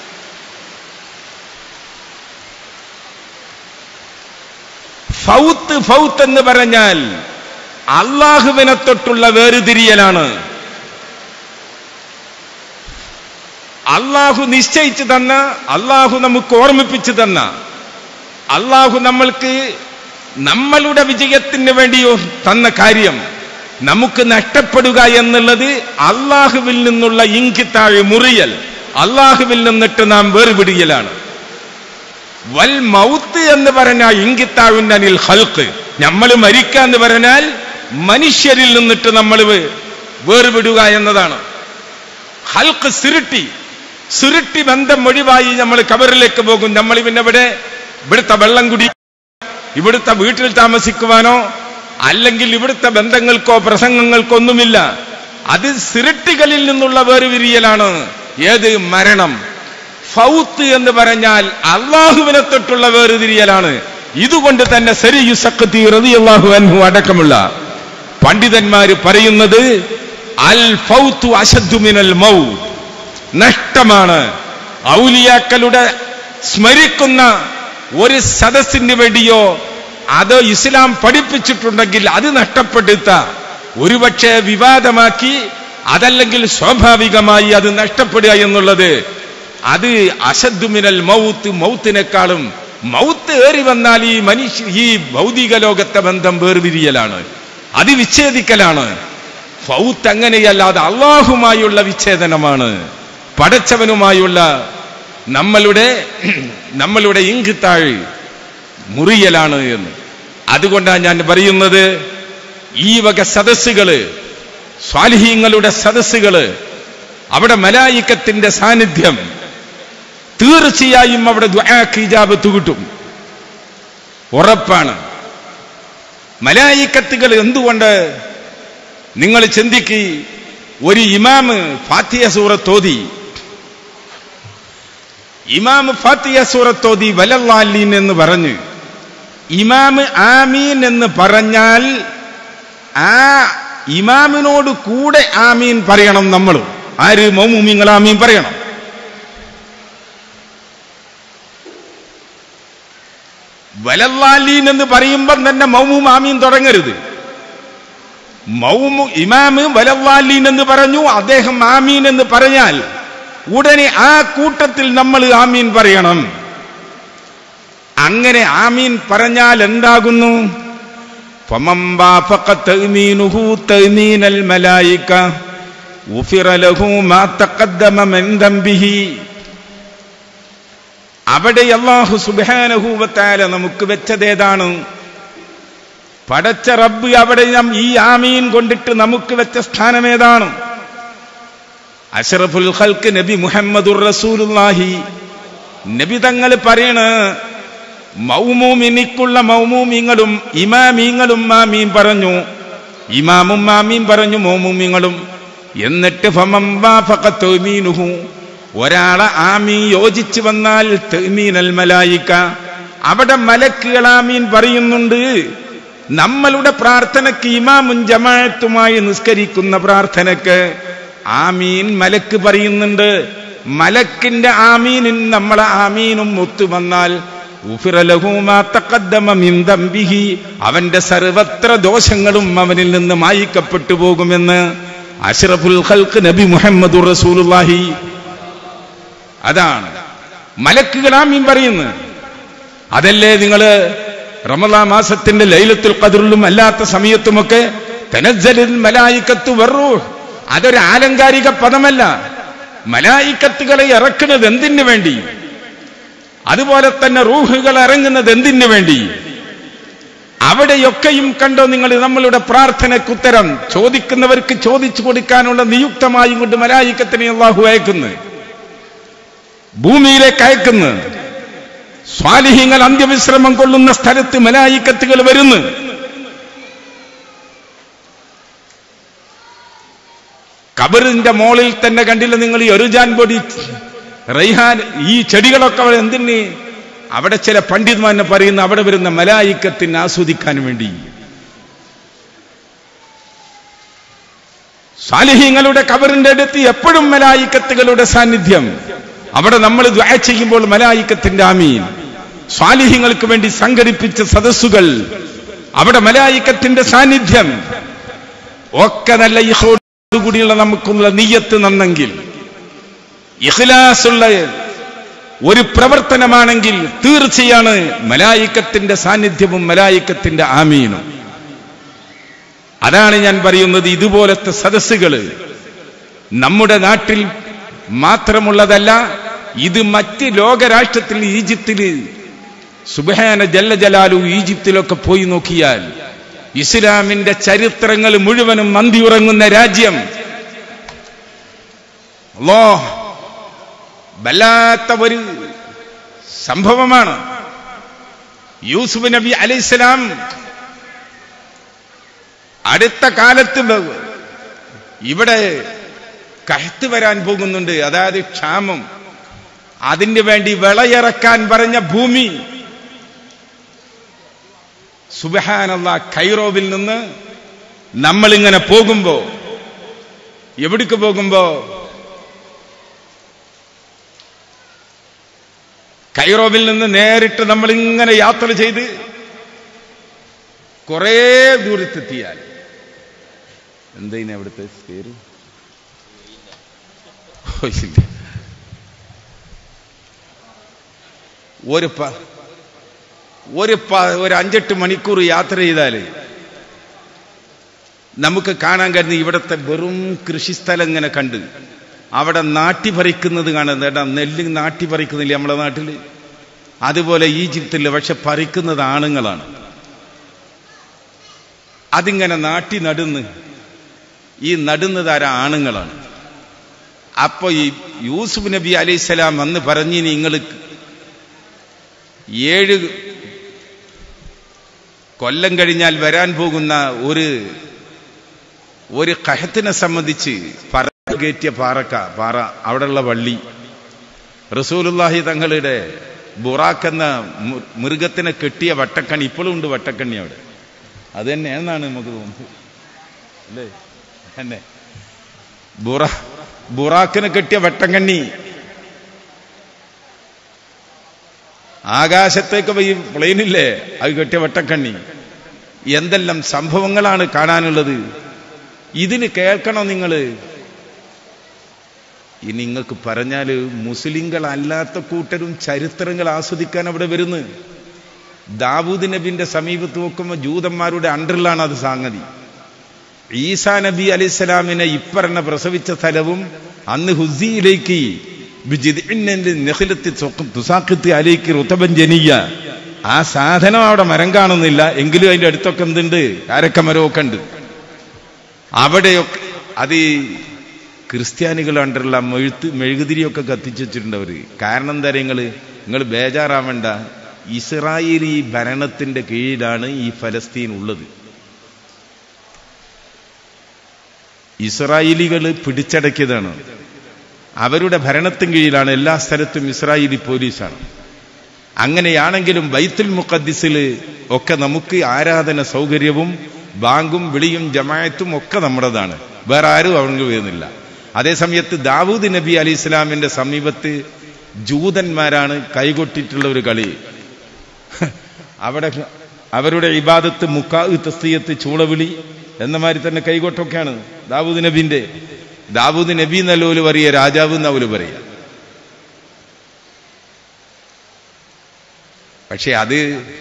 ഫൗത്ത് ഫൗത്ത് എന്ന് പറഞ്ഞാൽ അള്ളാഹുവിനെ തൊട്ടുള്ള വേർതിരിയലാണ് അള്ളാഹു നിശ്ചയിച്ചു തന്ന അള്ളാഹു നമുക്ക് ഓർമ്മിപ്പിച്ചു തന്ന അള്ളാഹു നമ്മൾക്ക് നമ്മളുടെ വിജയത്തിന് വേണ്ടി തന്ന കാര്യം നമുക്ക് നഷ്ടപ്പെടുക എന്നുള്ളത് അള്ളാഹുവിൽ നിന്നുള്ള ഇങ്കിത്താഴ് മുറിയൽ അള്ളാഹുവിൽ നിന്നിട്ട് നാം വേർപിടിയലാണ് വൽ മൗത്ത് എന്ന് പറഞ്ഞാൽ ഇങ്കിത്താവിന്റെ അനിൽ ഹൽക്ക് നമ്മൾ മരിക്കുക എന്ന് പറഞ്ഞാൽ മനുഷ്യരിൽ നിന്നിട്ട് നമ്മൾ വേർപിടുക എന്നതാണ് ഹൽക്ക് സിരുട്ടി സുരുട്ടി ബന്ധം ഒഴിവായി നമ്മൾ കബറിലേക്ക് പോകും നമ്മൾ പിന്നെ ഇവിടെ ഇവിടുത്തെ വെള്ളം കുടി ഇവിടുത്തെ വീട്ടിൽ താമസിക്കുവാനോ അല്ലെങ്കിൽ ഇവിടുത്തെ ബന്ധങ്ങൾക്കോ പ്രസംഗങ്ങൾക്കോ ഒന്നുമില്ല അത് സിരട്ടികളിൽ നിന്നുള്ള വേർവിരിയലാണ് ഏത് മരണം ഫൗത്ത് എന്ന് പറഞ്ഞാൽ അള്ളാഹുവിനെ തൊട്ടുള്ള വേർതിരിയലാണ് ഇതുകൊണ്ട് തന്നെ സരിയു സക്കത്തി റളിയല്ലാഹു അൻഹു അടക്കമുള്ള പണ്ഡിതന്മാര് പറയുന്നത് അൽ ഫൗത്തു അശദ്ദു മിനൽ മൗത്ത് നഷ്ടമാണ് ഔലിയാക്കളുടെ സ്മരിക്കുന്ന ഒരു സദസ്സിന് വേണ്ടിയോ അത് ഇസ്ലാം പഠിപ്പിച്ചിട്ടുണ്ടെങ്കിൽ അത് നഷ്ടപ്പെടുത്ത ഒരുപക്ഷെ വിവാദമാക്കി അതല്ലെങ്കിൽ സ്വാഭാവികമായി അത് നഷ്ടപ്പെടുക എന്നുള്ളത് അത് അശദ്ദുമിനൽ മൗത്ത് മൗത്തിനേക്കാളും മൗത്ത് ഏറി വന്നാൽ ഈ മനുഷ്യ ഈ ഭൗതിക ലോകത്തെ ബന്ധം വേർപിരിയലാണ് അത് വിച്ഛേദിക്കലാണ് ഫൗത്ത് അങ്ങനെയല്ലാതെ അള്ളാഹുമായുള്ള വിച്ഛേദനമാണ് പടച്ചവനുമായുള്ള നമ്മളുടെ നമ്മളുടെ ഇങ്കിത്താഴ് മുറിയലാണ് എന്ന് അതുകൊണ്ടാണ് ഞാൻ പറയുന്നത് ഈ വക സദസ്സുകള് സ്വാലിഹീങ്ങളുടെ സദസ്സുകള് അവിടെ മലായിക്കത്തിന്റെ സാന്നിധ്യം തീർച്ചയായും അവിടെ ദ്വാക്ക് ഇജാബത്ത് കിട്ടും ഉറപ്പാണ് മലായിക്കത്തുകൾ എന്തുകൊണ്ട് നിങ്ങൾ ചിന്തിക്ക് ഒരു ഇമാമ് ഫാത്തിയ സൂറത്തോതി ഇമാമ് ഫാത്തിയ സൂറത്തോതി വലല്ലാലീൻ എന്ന് പറഞ്ഞ് ഇമാമ് ആമീൻ എന്ന് പറഞ്ഞാൽ ആ ഇമാമിനോട് കൂടെ ആമീൻ പറയണം നമ്മൾ ആര് മൗമുമിങ്ങൾ ആമീൻ പറയണം വലല്ലാലീൻ എന്ന് പറയുമ്പം തന്നെ മൗമും ആമീൻ തുടങ്ങരുത് മൗമു ഇമാമ് വലവാലീൻ എന്ന് പറഞ്ഞു അദ്ദേഹം ആമീൻ എന്ന് പറഞ്ഞാൽ ഉടനെ ആ കൂട്ടത്തിൽ നമ്മൾ ആമീൻ പറയണം അങ്ങനെ ആമീൻ പറഞ്ഞാൽ എന്താകുന്നു فمن وافق تأمينه تأمين الملائكة غفر له ما تقدم من ذنبه അവിടെ അള്ളാഹു സുബാനഹൂവത്താല നമുക്ക് വെച്ചതേതാണ് പടച്ച റബ്ബ് അവിടെ നാം ഈ ആമീൻ കൊണ്ടിട്ട് നമുക്ക് വെച്ച സ്ഥാനം ഏതാണ് അഷറഫുൽ ഖൽക്ക് നബി മുഹമ്മദുർ റസൂലുള്ളാഹി നബി തങ്ങൾ പറയണ മൗമൂമിനിക്കുള്ള മൗമൂമിങ്ങളും ഇമാമീങ്ങളും മാമീൻ പറഞ്ഞു ഇമാമും മാമീൻ പറഞ്ഞു മൗമൂമിങ്ങളും എന്നിട്ട് ഫമം വാഫഖ തൗമീനുഹു ഒരാളെ ആമീൻ യോജിച്ചു വന്നാൽ തൗമീനൽ മലായിക്ക അവിടെ മലക്കുകൾ ആമീൻ പറയുന്നുണ്ട് നമ്മളുടെ പ്രാർത്ഥനയ്ക്ക് ഇമാമും ജമാഅത്തുമായി നിസ്കരിക്കുന്ന പ്രാർത്ഥനയ്ക്ക് ആമീൻ മലക്ക് പറയുന്നുണ്ട് മലക്കിന്റെ ആമീനും നമ്മളെ ആമീനും ഒത്തുവന്നാൽ അവന്റെ സർവത്ര ദോഷങ്ങളും അവനിൽ നിന്ന് മായിക്കപ്പെട്ടു പോകുമെന്ന് അഷ്റഫുൽ ഖൽക്ക് നബി മുഹമ്മദ് റസൂലുള്ളാഹി അതാണ് മലക്കുകൾ ആമീൻ പറയുന്നു അതല്ലേ നിങ്ങള് റമദാ മാസത്തിന്റെ ലൈലത്തുൽ ഖദറിലും അല്ലാത്ത സമയത്തുമൊക്കെ തനസ്സലിൽ മലായിക്കത്ത് വെറൂ അതൊരു ആലങ്കാരിക പദമല്ല മലായിക്കത്തുകളെ ഇറക്കുന്നത് എന്തിനു വേണ്ടി അതുപോലെ തന്നെ റൂഹുകൾ ഇറങ്ങുന്നത് എന്തിനു വേണ്ടി അവിടെയൊക്കെയും കണ്ടോ നിങ്ങൾ നമ്മളുടെ പ്രാർത്ഥനയ്ക്ക് ഉത്തരം ചോദിക്കുന്നവർക്ക് ചോദിച്ചു കൊടുക്കാനുള്ള നിയുക്തമായും കൊണ്ട് മലായിക്കത്തിനെ അള്ളാഹു അയക്കുന്നു ഭൂമിയിലേക്ക് അയക്കുന്നു സ്വാലിഹ്യങ്ങൾ അന്ത്യവിശ്രമം കൊള്ളുന്ന സ്ഥലത്ത് മലായിക്കത്തുകൾ വരുന്നു കബറിന്റെ മോളിൽ തന്നെ കണ്ടില്ല നിങ്ങൾ ഈ എറുജാൻ പൊടി റൈഹാൻ ഈ ചെടികളൊക്കെ അവിടെ എന്തിന് അവിടെ ചില പണ്ഡിതന്മാരെ പറയുന്ന അവിടെ വരുന്ന മലായിക്കത്തിന് ആസ്വദിക്കാൻ വേണ്ടി സാലിഹ്യങ്ങളുടെ കബറിന്റെ അടുത്ത് എപ്പോഴും മലായിക്കത്തുകളുടെ സാന്നിധ്യം അവിടെ നമ്മൾ ദ്വാ ചെയ്യുമ്പോൾ മലായിക്കത്തിന്റെ ആമീൻ സ്വാലിഹ്യങ്ങൾക്ക് വേണ്ടി സംഘടിപ്പിച്ച സദസ്സുകൾ അവിടെ മലായിക്കത്തിന്റെ സാന്നിധ്യം ഒക്കെ നല്ല ഇഹോടുകൂടിയുള്ള നമുക്കുള്ള നീയത്ത് നന്നെങ്കിൽ ഇഖ്ലാസുള്ള ഒരു പ്രവർത്തനമാണെങ്കിൽ തീർച്ചയാണ് മലായിക്കത്തിന്റെ സാന്നിധ്യവും മലായിക്കത്തിന്റെ ആമീനും അതാണ് ഞാൻ പറയുന്നത് ഇതുപോലത്തെ സദസ്സുകള് നമ്മുടെ നാട്ടിൽ മാത്രമുള്ളതല്ല ഇത് മറ്റ് ലോകരാഷ്ട്രത്തിൽ ഈജിപ്തില് സുബഹാന ജല്ല ജലാലു ഈജിപ്തിലൊക്കെ പോയി നോക്കിയാൽ ഇസ്ലാമിന്റെ ചരിത്രങ്ങൾ മുഴുവനും മന്തി ഉറങ്ങുന്ന രാജ്യം അല്ലോ വല്ലാത്ത ഒരു സംഭവമാണ് യൂസുഫ് നബി അലൈഹിസ്സലാം അടുത്ത കാലത്ത് ഇവിടെ കഹത്ത് വരാൻ പോകുന്നുണ്ട് അതായത് ക്ഷാമം അതിനു വേണ്ടി വിളയിറക്കാൻ പറഞ്ഞ ഭൂമി സുബഹാനല്ല കൈറോവിൽ നിന്ന് നമ്മളിങ്ങനെ പോകുമ്പോ എവിടേക്ക് പോകുമ്പോ കൈറോവിൽ നിന്ന് നേരിട്ട് നമ്മളിങ്ങനെ യാത്ര ചെയ്ത് കുറേ ദൂരത്തെത്തിയാൽ എന്തതിന് അവിടുത്തെ പേര് ഓ, ഇല്ല. ഒരു പ ഒരു പ ഒരു അഞ്ചെട്ട് മണിക്കൂർ യാത്ര ചെയ്താൽ നമുക്ക് കാണാൻ കഴിയുന്ന ഇവിടുത്തെ വെറും കൃഷിസ്ഥലം ഇങ്ങനെ കണ്ട് അവിടെ നാട്ടി പറിക്കുന്നത് കാണുന്നത് ഏട്ടാ നെല്ല് നാട്ടി പറിക്കുന്നില്ല നമ്മുടെ നാട്ടിൽ അതുപോലെ ഈജിപ്തിൽ പക്ഷെ പറിക്കുന്നത് ആണുങ്ങളാണ് അതിങ്ങനെ നാട്ടി നടുന്ന് ഈ നടുന്നത് ആരാ ആണുങ്ങളാണ് അപ്പൊ ഈ യൂസുഫ് നബി അലൈഹിസ്സലാം അന്ന് പറഞ്ഞ് നിങ്ങൾ ഏഴ് കൊല്ലം കഴിഞ്ഞാൽ വരാൻ പോകുന്ന ഒരു ഒരു കഹത്തിനെ സംബന്ധിച്ച് പറ കയറ്റിയ പാറക്ക പാറ അവിടെയുള്ള വള്ളി റസൂലുല്ലാഹി തങ്ങളുടെ ബുറാക്ക് എന്ന മൃ- മൃഗത്തിനെ കെട്ടിയ വട്ടക്കണ്ണി ഇപ്പോഴും ഉണ്ട് വട്ടക്കണ്ണി അവിടെ അത് തന്നെ എന്നാണ് നമുക്ക് തോന്നുന്നത് അല്ലേ തന്നെ ബുറ ബുറാക്കിനെ കെട്ടിയ വട്ടക്കണ്ണി ആകാശത്തേക്ക് ഈ പ്ലെയിനില്ലേ അത് കെട്ടിയ വട്ടക്കണ്ണി എന്തെല്ലാം സംഭവങ്ങളാണ് കാണാനുള്ളത് ഇതിന് കേൾക്കണം നിങ്ങൾ ഇനി നിങ്ങൾക്ക് പറഞ്ഞാൽ മുസ്ലിങ്ങളല്ലാത്ത കൂട്ടരും ചരിത്രങ്ങൾ ആസ്വദിക്കാൻ അവിടെ വരുന്നു ദാവൂദ് നബിന്റെ സമീപത്ത് നോക്കുമ്പോൾ ജൂതന്മാരുടെ അണ്ടറിലാണ് അത് സംഗതി ഈസാ നബി അലൈഹിസ്സലാമിനെ ഇപ്പറഞ്ഞ പ്രസവിച്ച സ്ഥലവും അന്ന് ഹുസിയിലേക്ക് തുസാഖിത്ത് അലേക്ക് റുത്തബൻ ജനിയ ആ സാധനം അവിടെ മരം കാണുന്നില്ല എങ്കിലും അതിന്റെ അടുത്തൊക്കെ എന്തുണ്ട് കാരക്ക മരമൊക്കെ ഉണ്ട് അവിടെയൊക്കെ അത് ഈ ക്രിസ്ത്യാനികൾ അണ്ടറുള്ള മെഴുത്ത് മെഴുകുതിരിയൊക്കെ കത്തിച്ചു വെച്ചിട്ടുണ്ട് അവര് കാരണം എന്താ നിങ്ങൾ നിങ്ങൾ ബേജാറാവേണ്ട ഇസ്രായേലി ഭരണത്തിന്റെ കീഴിലാണ് ഈ ഫലസ്തീൻ ഉള്ളത് ഇസ്രായേലികൾ പിടിച്ചടക്കിയതാണ് അവരുടെ ഭരണത്തിന് കീഴിലാണ് എല്ലാ സ്ഥലത്തും ഇസ്രായേലി പോലീസാണ് അങ്ങനെയാണെങ്കിലും ബൈത്തുൽ മുഖദ്ദിസിൽ ഒക്കെ നമുക്ക് ആരാധന സൗകര്യവും ബാങ്കും വിളിയും ജമായത്തും ഒക്കെ നമ്മുടേതാണ് വേറെ ആരും അവിടെ വരുന്നില്ല അതേസമയത്ത് ദാവൂദ് നബി അലി ഇസ്ലാമിന്റെ സമീപത്ത് ജൂതന്മാരാണ് കൈകൊട്ടിട്ടുള്ള ഒരു കളി അവിടെ അവരുടെ ഇബാദത്ത് മുക്കാ തസ്തീയത്ത് ചൂളവിളി എന്ന മാതിരി തന്നെ കൈകൊട്ടൊക്കെയാണ് ദാവൂദ് നബിന്റെ ദാവൂദ് നബി എന്നല്ലോല് പറയുക രാജാവ് എന്നവല് പറയുക പക്ഷെ അത്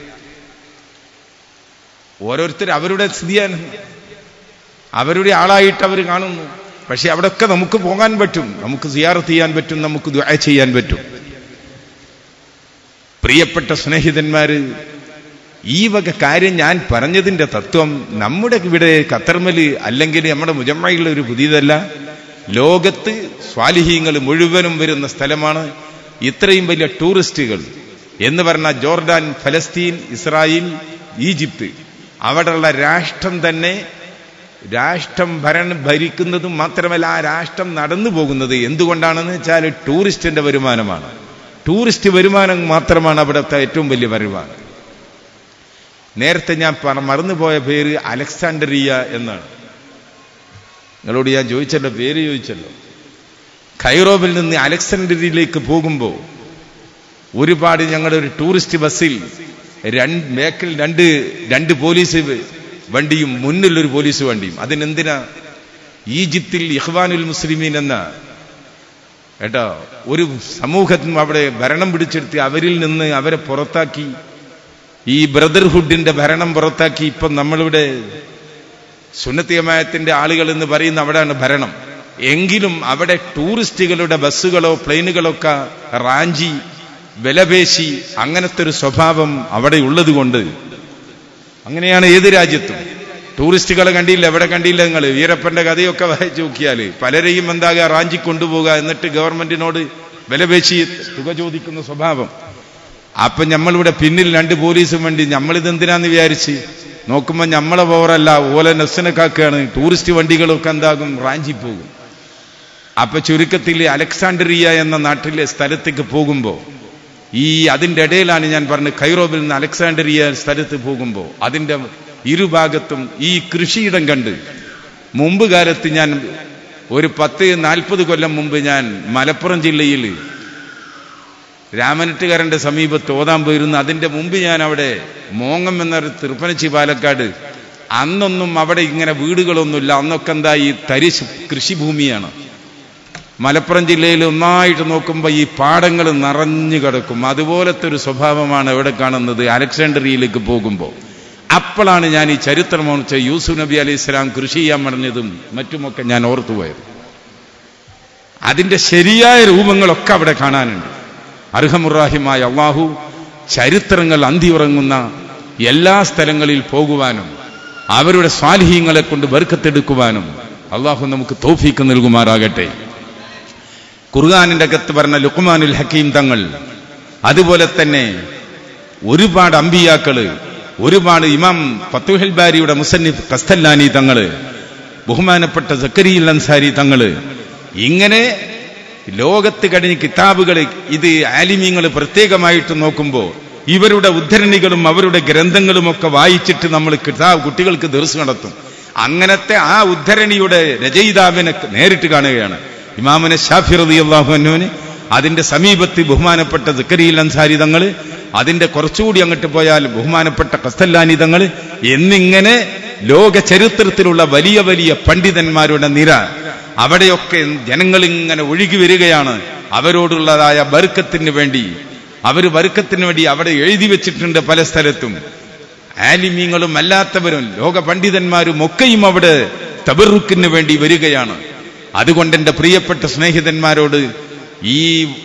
ഓരോരുത്തർ അവരുടെ സ്ഥിതിയാണ് അവരുടെ ആളായിട്ട് അവർ കാണുന്നു പക്ഷെ അവിടെയൊക്കെ നമുക്ക് പോകാൻ പറ്റും നമുക്ക് സിയാറത്ത് ചെയ്യാൻ പറ്റും നമുക്ക് ദുആ ചെയ്യാൻ പറ്റും പ്രിയപ്പെട്ട സ്നേഹിതന്മാര് ഈ വക കാര്യം ഞാൻ പറഞ്ഞതിന്റെ തത്വം നമ്മുടെ ഇവിടെ ഖത്തർമല് അല്ലെങ്കിൽ നമ്മുടെ മുജമ്മയിലുള്ള ഒരു പുതിയതല്ല ലോകത്ത് സ്വാലിഹീങ്ങൾ മുഴുവനും വരുന്ന സ്ഥലമാണ് ഇത്രയും വലിയ ടൂറിസ്റ്റുകൾ എന്ന് പറഞ്ഞ ജോർഡാൻ ഫലസ്തീൻ ഇസ്രായേൽ ഈജിപ്ത് അവിടെയുള്ള രാഷ്ട്രം തന്നെ രാഷ്ട്രം ഭരണം ഭരിക്കുന്നതും മാത്രമല്ല ആ രാഷ്ട്രം നടന്നു പോകുന്നത് എന്തുകൊണ്ടാണെന്ന് വെച്ചാൽ ടൂറിസ്റ്റിന്റെ വരുമാനമാണ് ടൂറിസ്റ്റ് വരുമാനം മാത്രമാണ് അവിടുത്തെ ഏറ്റവും വലിയ വരുമാനം നേരത്തെ ഞാൻ പറ മറന്നുപോയ പേര് അലക്സാണ്ടറിയ എന്നാണ് നിങ്ങളോട് ഞാൻ ചോദിച്ചല്ലോ പേര് ചോദിച്ചല്ലോ ഖൈറോബിൽ നിന്ന് അലക്സാണ്ടറിയയിലേക്ക് പോകുമ്പോൾ ഒരുപാട് ഞങ്ങളുടെ ഒരു ടൂറിസ്റ്റ് ബസ്സിൽ രണ്ട് മേക്കിൽ രണ്ട് രണ്ട് പോലീസ് വണ്ടിയും മുന്നിൽ ഒരു പോലീസ് വണ്ടിയും അതിനെന്തിനാ ഈജിപ്തിൽ ഇഹ്വാനുൽ മുസ്ലിമീൻ എന്ന കേട്ടോ ഒരു സമൂഹത്തിനും അവിടെ ഭരണം പിടിച്ചെടുത്ത് അവരിൽ നിന്ന് അവരെ പുറത്താക്കി ഈ ബ്രദർഹുഡിന്റെ ഭരണം പുറത്താക്കി ഇപ്പം നമ്മളിവിടെ സുന്നത്തിയമായത്തിന്റെ ആളുകൾ എന്ന് പറയുന്ന അവിടെയാണ് ഭരണം എങ്കിലും അവിടെ ടൂറിസ്റ്റുകളുടെ ബസ്സുകളോ പ്ലെയിനുകളൊക്കെ റാഞ്ചി വിലപേശി അങ്ങനത്തെ ഒരു സ്വഭാവം അവിടെ ഉള്ളത് കൊണ്ട് അങ്ങനെയാണ് ഏത് രാജ്യത്തും ടൂറിസ്റ്റുകളെ കണ്ടില്ല എവിടെ കണ്ടില്ല നിങ്ങൾ വീരപ്പന്റെ കഥയൊക്കെ വായിച്ചു നോക്കിയാൽ പലരെയും എന്താകുക റാഞ്ചി കൊണ്ടുപോകുക എന്നിട്ട് ഗവൺമെന്റിനോട് വിലപേശി തുക ചോദിക്കുന്ന സ്വഭാവം അപ്പൊ നമ്മളിവിടെ പിന്നിൽ രണ്ട് പോലീസും വേണ്ടി നമ്മളിത് എന്തിനാന്ന് വിചാരിച്ച് നോക്കുമ്പോൾ നമ്മളെ പവറല്ല ഓല നെസ്സിനെ കാക്കുകയാണ് ടൂറിസ്റ്റ് വണ്ടികളൊക്കെ എന്താകും റാഞ്ചി പോകും അപ്പൊ ചുരുക്കത്തിൽ അലക്സാണ്ടറിയ എന്ന നാട്ടിലെ സ്ഥലത്തേക്ക് പോകുമ്പോൾ ഈ അതിൻ്റെ ഇടയിലാണ് ഞാൻ പറഞ്ഞത് കൈറോബിൽ നിന്ന് അലക്സാണ്ടറിയ സ്ഥലത്ത് പോകുമ്പോൾ അതിൻ്റെ ഇരുഭാഗത്തും ഈ കൃഷിയിടം കണ്ട് മുമ്പ് കാലത്ത് ഞാൻ ഒരു പത്ത് നാൽപ്പത് കൊല്ലം മുമ്പ് ഞാൻ മലപ്പുറം ജില്ലയിൽ രാമനട്ടുകാരന്റെ സമീപത്ത് ഓതാൻ പോയിരുന്നു അതിന്റെ മുമ്പ് ഞാൻ അവിടെ മോങ്ങം എന്നൊരു തിരുപ്പനച്ചി പാലക്കാട് അന്നൊന്നും അവിടെ ഇങ്ങനെ വീടുകളൊന്നുമില്ല അന്നൊക്കെ എന്താ ഈ തരിശ് കൃഷിഭൂമിയാണ് മലപ്പുറം ജില്ലയിൽ ഒന്നായിട്ട് നോക്കുമ്പോൾ ഈ പാടങ്ങൾ നിറഞ്ഞു കിടക്കും അതുപോലത്തെ ഒരു സ്വഭാവമാണ് എവിടെ കാണുന്നത് അലക്സാണ്ടറിയയിലേക്ക് പോകുമ്പോൾ അപ്പോഴാണ് ഞാൻ ഈ ചരിത്രം ഓർച്ച യൂസുഫ് നബി അലൈഹി ഇസ്ലാം കൃഷി ചെയ്യാൻ പറഞ്ഞതും മറ്റുമൊക്കെ ഞാൻ ഓർത്തുപോയത് അതിന്റെ ശരിയായ രൂപങ്ങളൊക്കെ അവിടെ കാണാനുണ്ട് അർഹമുറാഹിമായ അള്ളാഹു ചരിത്രങ്ങൾ അന്തിയുറങ്ങുന്ന എല്ലാ സ്ഥലങ്ങളിൽ പോകുവാനും അവരുടെ സ്വാലിഹീങ്ങളെ കൊണ്ട് ബർക്കത്തെടുക്കുവാനും അള്ളാഹു നമുക്ക് തോഫീക്ക് നൽകുമാറാകട്ടെ ഖുർആാനിന്റെ അകത്ത് പറഞ്ഞ ലുക്മാനുൽ ഹക്കീം തങ്ങൾ അതുപോലെ തന്നെ ഒരുപാട് അമ്പിയാക്കള് ഒരുപാട് ഇമാം ഫത്തുഹൽ ബാരിയുടെ മുസന്നിഫ് കസ്തല്ലാനി തങ്ങള് ബഹുമാനപ്പെട്ട സക്കരിയുൽ അൻസാരി തങ്ങള് ഇങ്ങനെ ലോകത്ത് കഴിഞ്ഞ കിതാബുകൾ ഇത് ആലിമീങ്ങൾ പ്രത്യേകമായിട്ട് നോക്കുമ്പോൾ ഇവരുടെ ഉദ്ധരണികളും അവരുടെ ഗ്രന്ഥങ്ങളും ഒക്കെ വായിച്ചിട്ട് നമ്മൾ കിതാബ് കുട്ടികൾക്ക് ദർസ് നടത്തും അങ്ങനത്തെ ആ ഉദ്ധരണിയുടെ രചയിതാവിനെ നേരിട്ട് കാണുകയാണ് ഇമാമിനെ ഷാഫി റതി അള്ളാഹുവിന് അതിന്റെ സമീപത്ത് ബഹുമാനപ്പെട്ട സക്കരിയിൽ അൻസാരി തങ്ങൾ അതിന്റെ കുറച്ചുകൂടി അങ്ങോട്ട് പോയാൽ ബഹുമാനപ്പെട്ട കസ്തല്ലാനി തങ്ങൾ എന്നിങ്ങനെ ലോക ചരിത്രത്തിലുള്ള വലിയ വലിയ പണ്ഡിതന്മാരുടെ നിര അവിടെയൊക്കെ ജനങ്ങൾ ഇങ്ങനെ ഒഴുകി വരികയാണ് അവരോടുള്ളതായ ബർക്കത്തിന് വേണ്ടി അവർ ബർക്കത്തിന് വേണ്ടി അവിടെ എഴുതി വെച്ചിട്ടുണ്ട് പല സ്ഥലത്തും ആലിമീങ്ങളും അല്ലാത്തവരും ലോക പണ്ഡിതന്മാരും ഒക്കെയും അവിടെ തബറുക്കിന് വേണ്ടി വരികയാണ് അതുകൊണ്ട് എൻ്റെ പ്രിയപ്പെട്ട സ്നേഹിതന്മാരോട് ഈ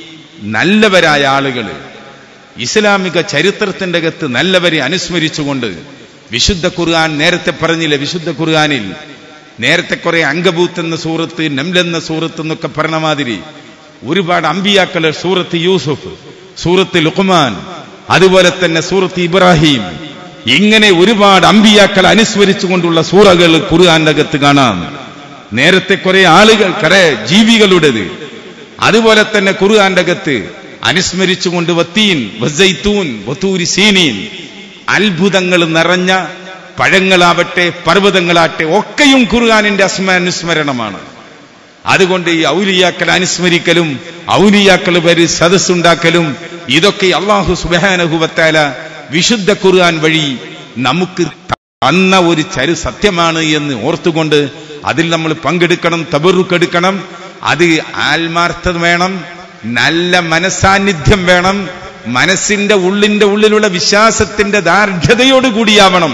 നല്ലവരായ ആളുകൾ ഇസ്ലാമിക ചരിത്രത്തിന്റെ അകത്ത് നല്ലവരെ അനുസ്മരിച്ചുകൊണ്ട് വിശുദ്ധ ഖുർആൻ നേരത്തെ പറഞ്ഞില്ല വിശുദ്ധ ഖുർആനിൽ നേരത്തെ കുറെ അങ്കബൂത്ത് എന്ന സൂറത്ത് നംലെന്ന സൂറത്ത് എന്നൊക്കെ പറഞ്ഞ മാതിരി ഒരുപാട് അമ്പിയാക്കള് സൂറത്ത് യൂസുഫ് സൂറത്ത് ലുഖ്മാൻ അതുപോലെ തന്നെ സൂറത്ത് ഇബ്രാഹിം ഇങ്ങനെ ഒരുപാട് അമ്പിയാക്കൾ അനുസ്മരിച്ചുകൊണ്ടുള്ള സൂറകൾ ഖുർആന്റെ അകത്ത് കാണാം നേരത്തെ കുറെ ആളുകൾ കുറെ ജീവികളുടേത് അതുപോലെ തന്നെ ഖുർആന്റെ അകത്ത് അനുസ്മരിച്ചുകൊണ്ട് വത്തീൻ വസൈത്തൂൻ വത്തൂരി സീനീൻ അത്ഭുതങ്ങൾ നിറഞ്ഞ പഴങ്ങളാവട്ടെ പർവ്വതങ്ങളാട്ടെ ഒക്കെയും ഖുർആാനിന്റെ അസ്മനുസ്മരണമാണ് അതുകൊണ്ട് ഈ ഔലിയാക്കൾ അനുസ്മരിക്കലും ഔലിയാക്കൾ വരി സദസ്സുണ്ടാക്കലും ഇതൊക്കെ അള്ളാഹു സുബാനഹുവത്താല വിശുദ്ധ ഖുർആൻ വഴി നമുക്ക് തന്ന ഒരു ചരു സത്യമാണ് എന്ന് ഓർത്തുകൊണ്ട് അതിൽ നമ്മൾ പങ്കെടുക്കണം തബറുക്കെടുക്കണം അത് ആത്മാർത്ഥത വേണം നല്ല മനസാന്നിധ്യം വേണം മനസ്സിന്റെ ഉള്ളിന്റെ ഉള്ളിലുള്ള വിശ്വാസത്തിന്റെ ദാർഢ്യതയോട് കൂടിയാവണം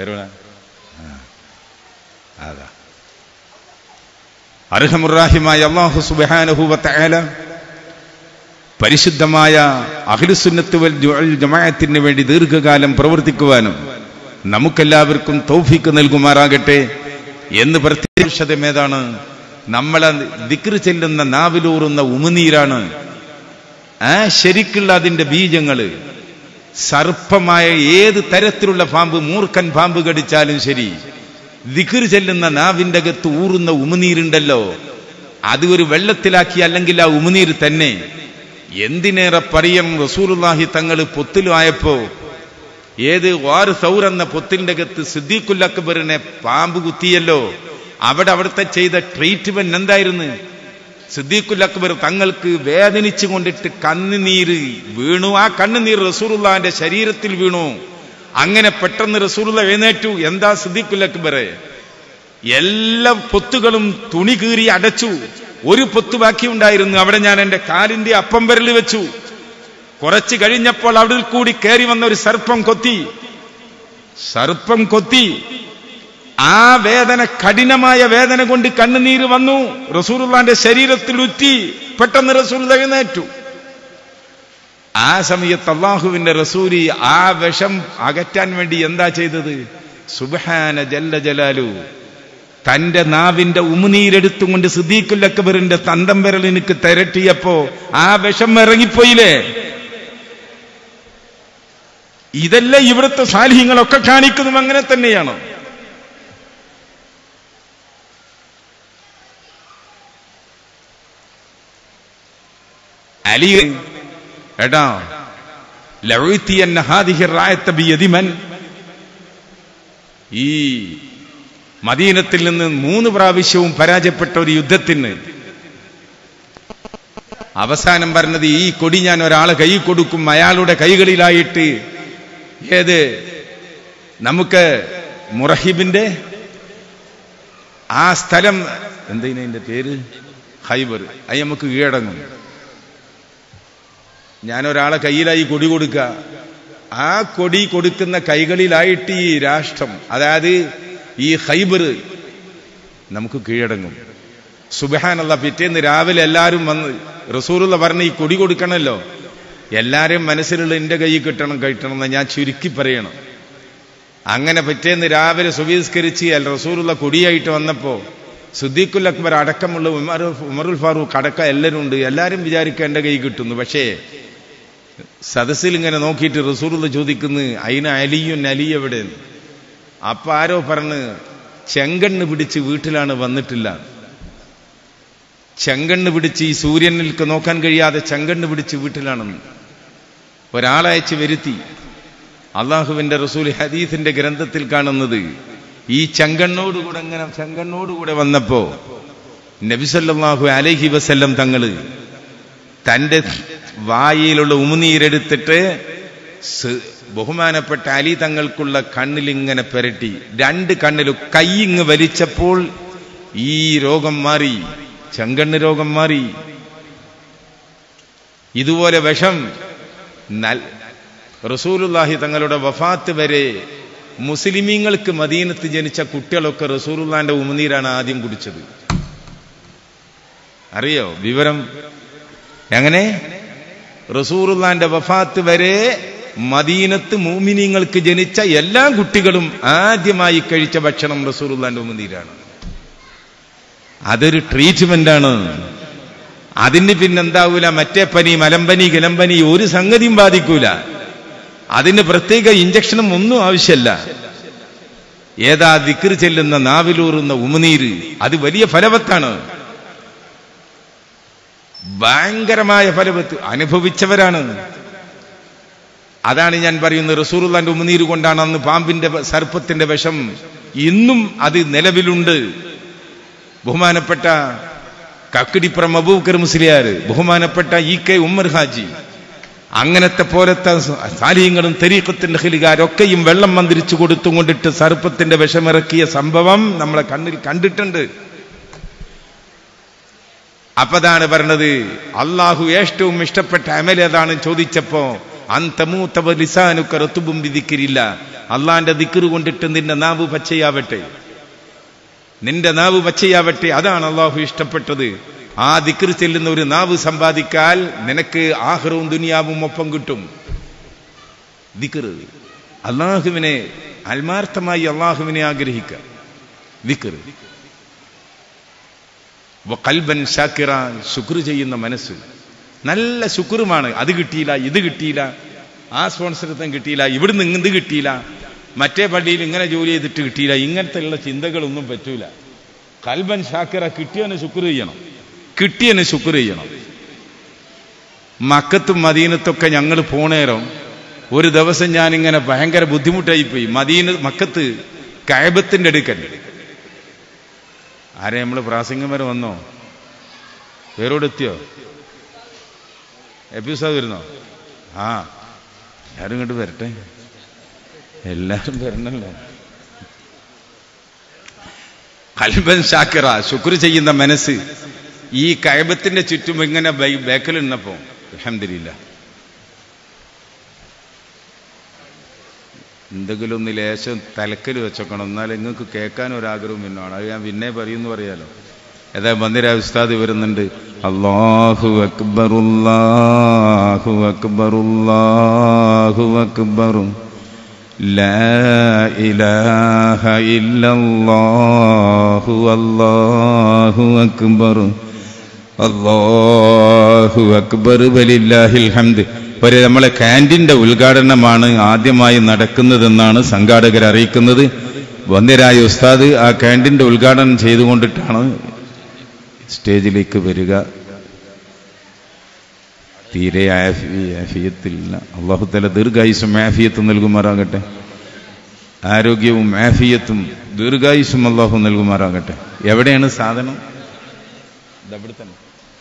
അതാ അർഹമുറാഹിമായ അള്ളാഹു സുബാനഹുവല പരിശുദ്ധമായ അഖിലുസുന്നത്ത് വൽ ജമാഅത്തിന് വേണ്ടി ദീർഘകാലം പ്രവർത്തിക്കുവാനും നമുക്കെല്ലാവർക്കും തൗഫീക്ക് നൽകുമാറാകട്ടെ എന്ന് പ്രത്യേകതം ഏതാണ് നമ്മളെ ദിക്ർ ചെല്ലുന്ന നാവിലൂറുന്ന ഉമിനീരാണ് ആ ശരിക്കുള്ള അതിന്റെ ബീജങ്ങള് സർപ്പമായ ഏത് തരത്തിലുള്ള പാമ്പ് മൂർഖൻ പാമ്പ് കടിച്ചാലും ശരി ദിഖർ ചെല്ലുന്ന നാവിന്റെ അകത്ത് ഊറുന്ന ഉമിനീരുണ്ടല്ലോ അത് ഒരു വെള്ളത്തിലാക്കി അല്ലെങ്കിൽ ആ ഉമിനീര് തന്നെ എന്തിനേറെ പറയം റസൂലുള്ളാഹി തങ്ങൾ പൊത്തിലുമായപ്പോ ഏത് വാറ് സൗർ എന്ന പൊത്തിന്റെ അകത്ത് സിദ്ദീഖുൽ അക്ബറിനെ പാമ്പ് കുത്തിയല്ലോ അവിടെ അവിടുത്തെ ചെയ്ത ട്രീറ്റ്മെന്റ് എന്തായിരുന്നു സിദ്ദീഖുൽ അക്ബർ തങ്ങൾക്ക് വേദനിച്ചു കൊണ്ടിട്ട് കണ്ണുനീര് വീണു ആ കണ്ണുനീർ റസൂറുള്ളാന്റെ ശരീരത്തിൽ വീണു അങ്ങനെ പെട്ടെന്ന് റസൂറുള്ള എഴുന്നേറ്റു എന്താ സിദ്ദീഖുൽ അക്ബറെ എല്ലാ പൊത്തുകളും തുണി കീറി അടച്ചു ഒരു പൊത്ത് ബാക്കിയുണ്ടായിരുന്നു അവിടെ ഞാൻ എന്റെ കാലിന്റെ അപ്പം വിരൽ വെച്ചു കുറച്ച് കഴിഞ്ഞപ്പോൾ അവിടെ കൂടി കയറി വന്ന ഒരു സർപ്പം കൊത്തി സർപ്പം കൊത്തി ആ വേദന കഠിനമായ വേദന കൊണ്ട് കണ്ണുനീര് വന്നു റസൂറുള്ളാന്റെ ശരീരത്തിൽ ഉറ്റി പെട്ടെന്ന് റസൂൽ എഴുന്നേറ്റു ആ സമയത്ത് അള്ളാഹുവിന്റെ റസൂരി ആ വിഷം അകറ്റാൻ വേണ്ടി എന്താ ചെയ്തത് സുബഹാന ജല്ല ജലാലു തന്റെ നാവിന്റെ ഉമുനീരെടുത്തുകൊണ്ട് സിദ്ദീഖുൽ അക്ബറിന്റെ തന്തം വിരൽ എനിക്ക് തിരട്ടിയപ്പോ ആ വിഷം ഇറങ്ങിപ്പോയില്ലേ ഇതെല്ലാം ഇവിടുത്തെ സാലിഹ്യങ്ങളൊക്കെ കാണിക്കുന്നതും അങ്ങനെ തന്നെയാണ് അലി ഏട്ടാ ലഉത്തിയന്ന ഹാദിഹി റായത്ത ബിയദിമൻ ഈ മദീനത്തിൽ നിന്ന് മൂന്ന് പ്രാവശ്യവും പരാജയപ്പെട്ട ഒരു യുദ്ധത്തിന് അവസാനം പറഞ്ഞത് ഈ കൊടി ഞാൻ ഒരാളെ കൈ കൊടുക്കും അയാളുടെ കൈകളിലായിട്ട് ഏത് നമുക്ക് മുറഹിബിന്റെ ആ സ്ഥലം എന്തതിന് അതിന്റെ പേര് ഹൈബർ അത് നമുക്ക് കീഴടങ്ങും ഞാൻ ഒരാളെ കയ്യിലായി കൊടി കൊടുക്കുക ആ കൊടി കൊടുക്കുന്ന കൈകളിലായിട്ട് ഈ രാഷ്ട്രം അതായത് ഈ ഹൈബർ നമുക്ക് കീഴടങ്ങും സുബഹാനല്ല പിറ്റേന്ന് രാവിലെ എല്ലാവരും വന്ന് റസൂറുള്ള പറഞ്ഞ് ഈ കൊടി കൊടുക്കണമല്ലോ എല്ലാരെയും മനസ്സിലുള്ള എന്റെ കൈ കിട്ടണം കിട്ടണം എന്ന് ഞാൻ ചുരുക്കി പറയണം അങ്ങനെ പിറ്റേന്ന് രാവിലെ സുവീസ്കരിച്ച് അൽ റസൂറുള്ള കൊടിയായിട്ട് വന്നപ്പോ സുദ്ദീഖുൽ അക്ബർ അടക്കമുള്ള ഉമർ ഉമറുൽ ഫാറൂഖ് അടക്കം എല്ലാവരും ഉണ്ട് എല്ലാവരും വിചാരിക്കുക എന്റെ കൈ കിട്ടുന്നു പക്ഷേ സദസ്സിൽ ഇങ്ങനെ നോക്കിയിട്ട് റസൂറുള്ള ചോദിക്കുന്നു അയിന് അലിയും അലി എവിടെ അപ്പൊ ആരോ പറഞ്ഞ് ചെങ്കണ്ണ് പിടിച്ച് വീട്ടിലാണ് വന്നിട്ടില്ല ചെങ്കണ്ണ് പിടിച്ച് ഈ സൂര്യനിൽക്ക് നോക്കാൻ കഴിയാതെ ചെങ്കണ്ണ് പിടിച്ച് വീട്ടിലാണെന്ന് ഒരാളയച്ച് വരുത്തി അള്ളാഹുവിന്റെ റസൂൽ ഹദീസിന്റെ ഗ്രന്ഥത്തിൽ കാണുന്നത് ഈ ചെങ്കണ്ണോടുകൂടെ ഇങ്ങനെ ചെങ്കണ്ണോടുകൂടെ വന്നപ്പോ നബിസല്ലാഹു അലഹി വസല്ലം തങ്ങള് തന്റെ വായിലുള്ള ഉമിനീരെടുത്തിട്ട് സ്- ബഹുമാനപ്പെട്ട അലി തങ്ങൾക്കുള്ള കണ്ണിൽ ഇങ്ങനെ പെരട്ടി രണ്ട് കണ്ണിലും കൈയിങ് വലിച്ചപ്പോൾ ഈ രോഗം മാറി ചെങ്കണ്ണ് രോഗം മാറി ഇതുപോലെ വിഷം നൽ റസൂലുല്ലാഹി തങ്ങളുടെ വഫാത്ത് വരെ മുസ്ലിമീങ്ങൾക്ക് മദീനത്ത് ജനിച്ച കുട്ടികളൊക്കെ റസൂലുല്ലാന്റെ ഉമിനീരാണ് ആദ്യം കുടിച്ചത് അറിയോ വിവരം എങ്ങനെ റസൂറുല്ലാന്റെ വഫാത്ത് വരെ മദീനത്ത് മൂമിനിങ്ങൾക്ക് ജനിച്ച എല്ലാ കുട്ടികളും ആദ്യമായി കഴിച്ച ഭക്ഷണം റസൂറുല്ലാന്റെ ഉമിനീരാണ് അതൊരു ട്രീറ്റ്മെന്റ് ആണ് അതിന് പിന്നെന്താവൂല മറ്റേ പനി മലമ്പനി കിലമ്പനി ഒരു സംഗതിയും ബാധിക്കൂല അതിന് പ്രത്യേക ഇഞ്ചക്ഷനും ഒന്നും ആവശ്യമല്ല ഏതാ ദിക്ർ ചെല്ലുന്ന നാവിലൂറുന്ന ഉമിനീര് അത് വലിയ ഫലവത്താണ് ഭയങ്കരമായ ഫലവത്ത് അനുഭവിച്ചവരാണ് അതാണ് ഞാൻ പറയുന്നത് റസൂറുല്ലാന്റെ ഉമിനീര് കൊണ്ടാണ് അന്ന് പാമ്പിന്റെ സർപ്പത്തിന്റെ വിഷം ഇന്നും അത് നിലവിലുണ്ട് ബഹുമാനപ്പെട്ട കക്കിടിപ്പുറം അബൂക്കർ മുസ്ലിയാർ ബഹുമാനപ്പെട്ട ഇ കെ ഉമ്മർ ഹാജി അങ്ങനത്തെ പോലത്തെ സാലിയങ്ങളും തെരീക്കത്തിന്റെ ഹിലികാരൊക്കെയും വെള്ളം മന്ത്രിച്ചു കൊടുത്തും കൊണ്ടിട്ട് സർപ്പത്തിന്റെ വിഷമിറക്കിയ സംഭവം നമ്മളെ കണ്ണിൽ കണ്ടിട്ടുണ്ട് അപ്പതാണ് പറഞ്ഞത് അള്ളാഹു ഏറ്റവും ഇഷ്ടപ്പെട്ട അമലേതാണ് ചോദിച്ചപ്പോ അന്തമൂത്തവ ലിസാനുക്ക റത്തുബും വിധിക്കിരില്ല അള്ളാന്റെ ദിക്കറ് കൊണ്ടിട്ട് നിന്റെ നാവ് പച്ചയാവട്ടെ നിന്റെ നാവ് പച്ചയാവട്ടെ അതാണ് അള്ളാഹു ഇഷ്ടപ്പെട്ടത് ആ ദിക്കറ് ചെല്ലുന്ന ഒരു നാവ് സമ്പാദിക്കാൽ നിനക്ക് ആഹ്റവും ദുനിയാവും ഒപ്പം കിട്ടും ദിക്കറ് അള്ളാഹുവിനെ ആത്മാർത്ഥമായി അള്ളാഹുവിനെ ആഗ്രഹിക്കുക ദിക്കറ് കൽബൻ ഷാക്കിറ ശുക്ർ ചെയ്യുന്ന മനസ്സ് നല്ല ശുക്രുമാണ് അത് കിട്ടിയില്ല ഇത് കിട്ടിയില്ല ആ സ്പോൺസർത്തം കിട്ടിയില്ല ഇവിടുന്ന് ഇങ്ങത് കിട്ടിയില്ല മറ്റേ പള്ളിയിൽ ഇങ്ങനെ ജോലി ചെയ്തിട്ട് കിട്ടിയില്ല ഇങ്ങനത്തെ ഉള്ള ചിന്തകളൊന്നും പറ്റൂല കൽബൻ ഷാക്കിറ കിട്ടിയവന് ശുക്ർ ചെയ്യണം കിട്ടിയവന് ശുക്ർ ചെയ്യണം മക്കത്തും മദീനത്തൊക്കെ ഞങ്ങൾ പോണേരം ഒരു ദിവസം ഞാനിങ്ങനെ ഭയങ്കര ബുദ്ധിമുട്ടായിപ്പോയി മദീന മക്കത്ത് കയബത്തിന്റെ അടുക്കൽ ആരെ നമ്മൾ പ്രാസംഗം വരെ വന്നോ പേരോടെത്തിയോ എപ്പിസോഡ് വരുന്നോ ആ എല്ലാരും ഇങ്ങോട്ട് വരട്ടെ എല്ലാരും വരണല്ലോ കൽബൻ ഷാക്കിറ ശുക്ർ ചെയ്യുന്ന മനസ്സ് ഈ കയബത്തിന്റെ ചുറ്റും ഇങ്ങനെ ബേക്കൽ നിന്നപ്പോ അലഹമില്ല എന്തെങ്കിലും ഒന്ന് ലേശം തലക്കൽ വെച്ചോക്കണം എന്നാൽ നിങ്ങൾക്ക് കേൾക്കാൻ ഒരാഗ്രഹം പിന്നാണ് അത് ഞാൻ പിന്നെ പറയുമെന്ന് പറയാലോ ഏതാ മന്ദിര ഉസ്താദ് വരുന്നുണ്ട് അള്ളാഹു അക്ബറുല്ലാഹു അക്ബറുല്ലാഹു അക്ബറു لا إله إلا الله الله أكبر അള്ളാഹു അക്ബർ വലില്ലാഹിൽ ഹംദ് ഒരു നമ്മളെ ക്യാൻറ്റീൻ്റെ ഉദ്ഘാടനമാണ് ആദ്യമായി നടക്കുന്നതെന്നാണ് സംഘാടകർ അറിയിക്കുന്നത് വന്യരായ ഉസ്താദ് ആ ക്യാൻറ്റീൻ്റെ ഉദ്ഘാടനം ചെയ്തുകൊണ്ടിട്ടാണ് സ്റ്റേജിലേക്ക് വരിക തീരെ ആഫി- ആഫിയത്തില്ല അള്ളാഹുത്തല ദീർഘായുസും ആഫിയത്തും നൽകുമാറാകട്ടെ ആരോഗ്യവും ആഫിയത്തും ദീർഘായുസും അള്ളാഹു നൽകുമാറാകട്ടെ എവിടെയാണ് സാധനം ഇതവിടെ തന്നെ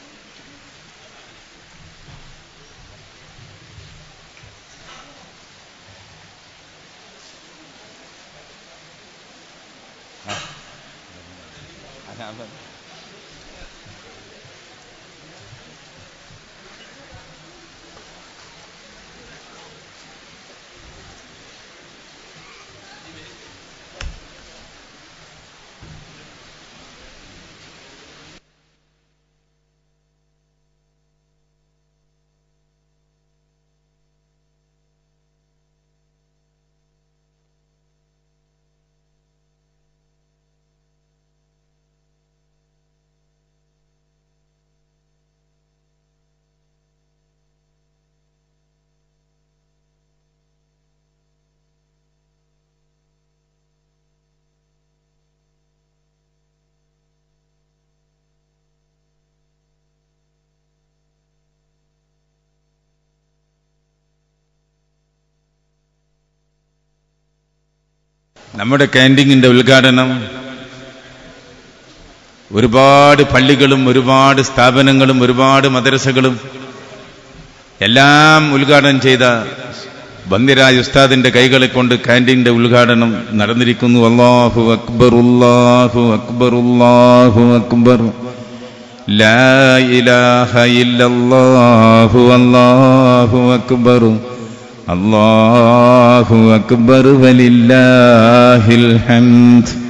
നമ്മുടെ ക്യാൻറ്റീനിന്റെ ഉദ്ഘാടനം ഒരുപാട് പള്ളികളും ഒരുപാട് സ്ഥാപനങ്ങളും ഒരുപാട് മദ്രസകളും എല്ലാം ഉദ്ഘാടനം ചെയ്ത ബന്ദിരാജ് ഉസ്താദിന്റെ കൈകളെ കൊണ്ട് ക്യാൻറ്റീന്റെ ഉദ്ഘാടനം നടന്നിരിക്കുന്നു അള്ളാഹു അക്ബർ അല്ലാഹു അക്ബർ അല്ലാഹു അക്ബർ ലാ ഇലാഹ ഇല്ലല്ലാഹു അല്ലാഹു അക്ബർ അല്ലാഹു അക്ബർ വലില്ലാഹിൽ ഹംദ്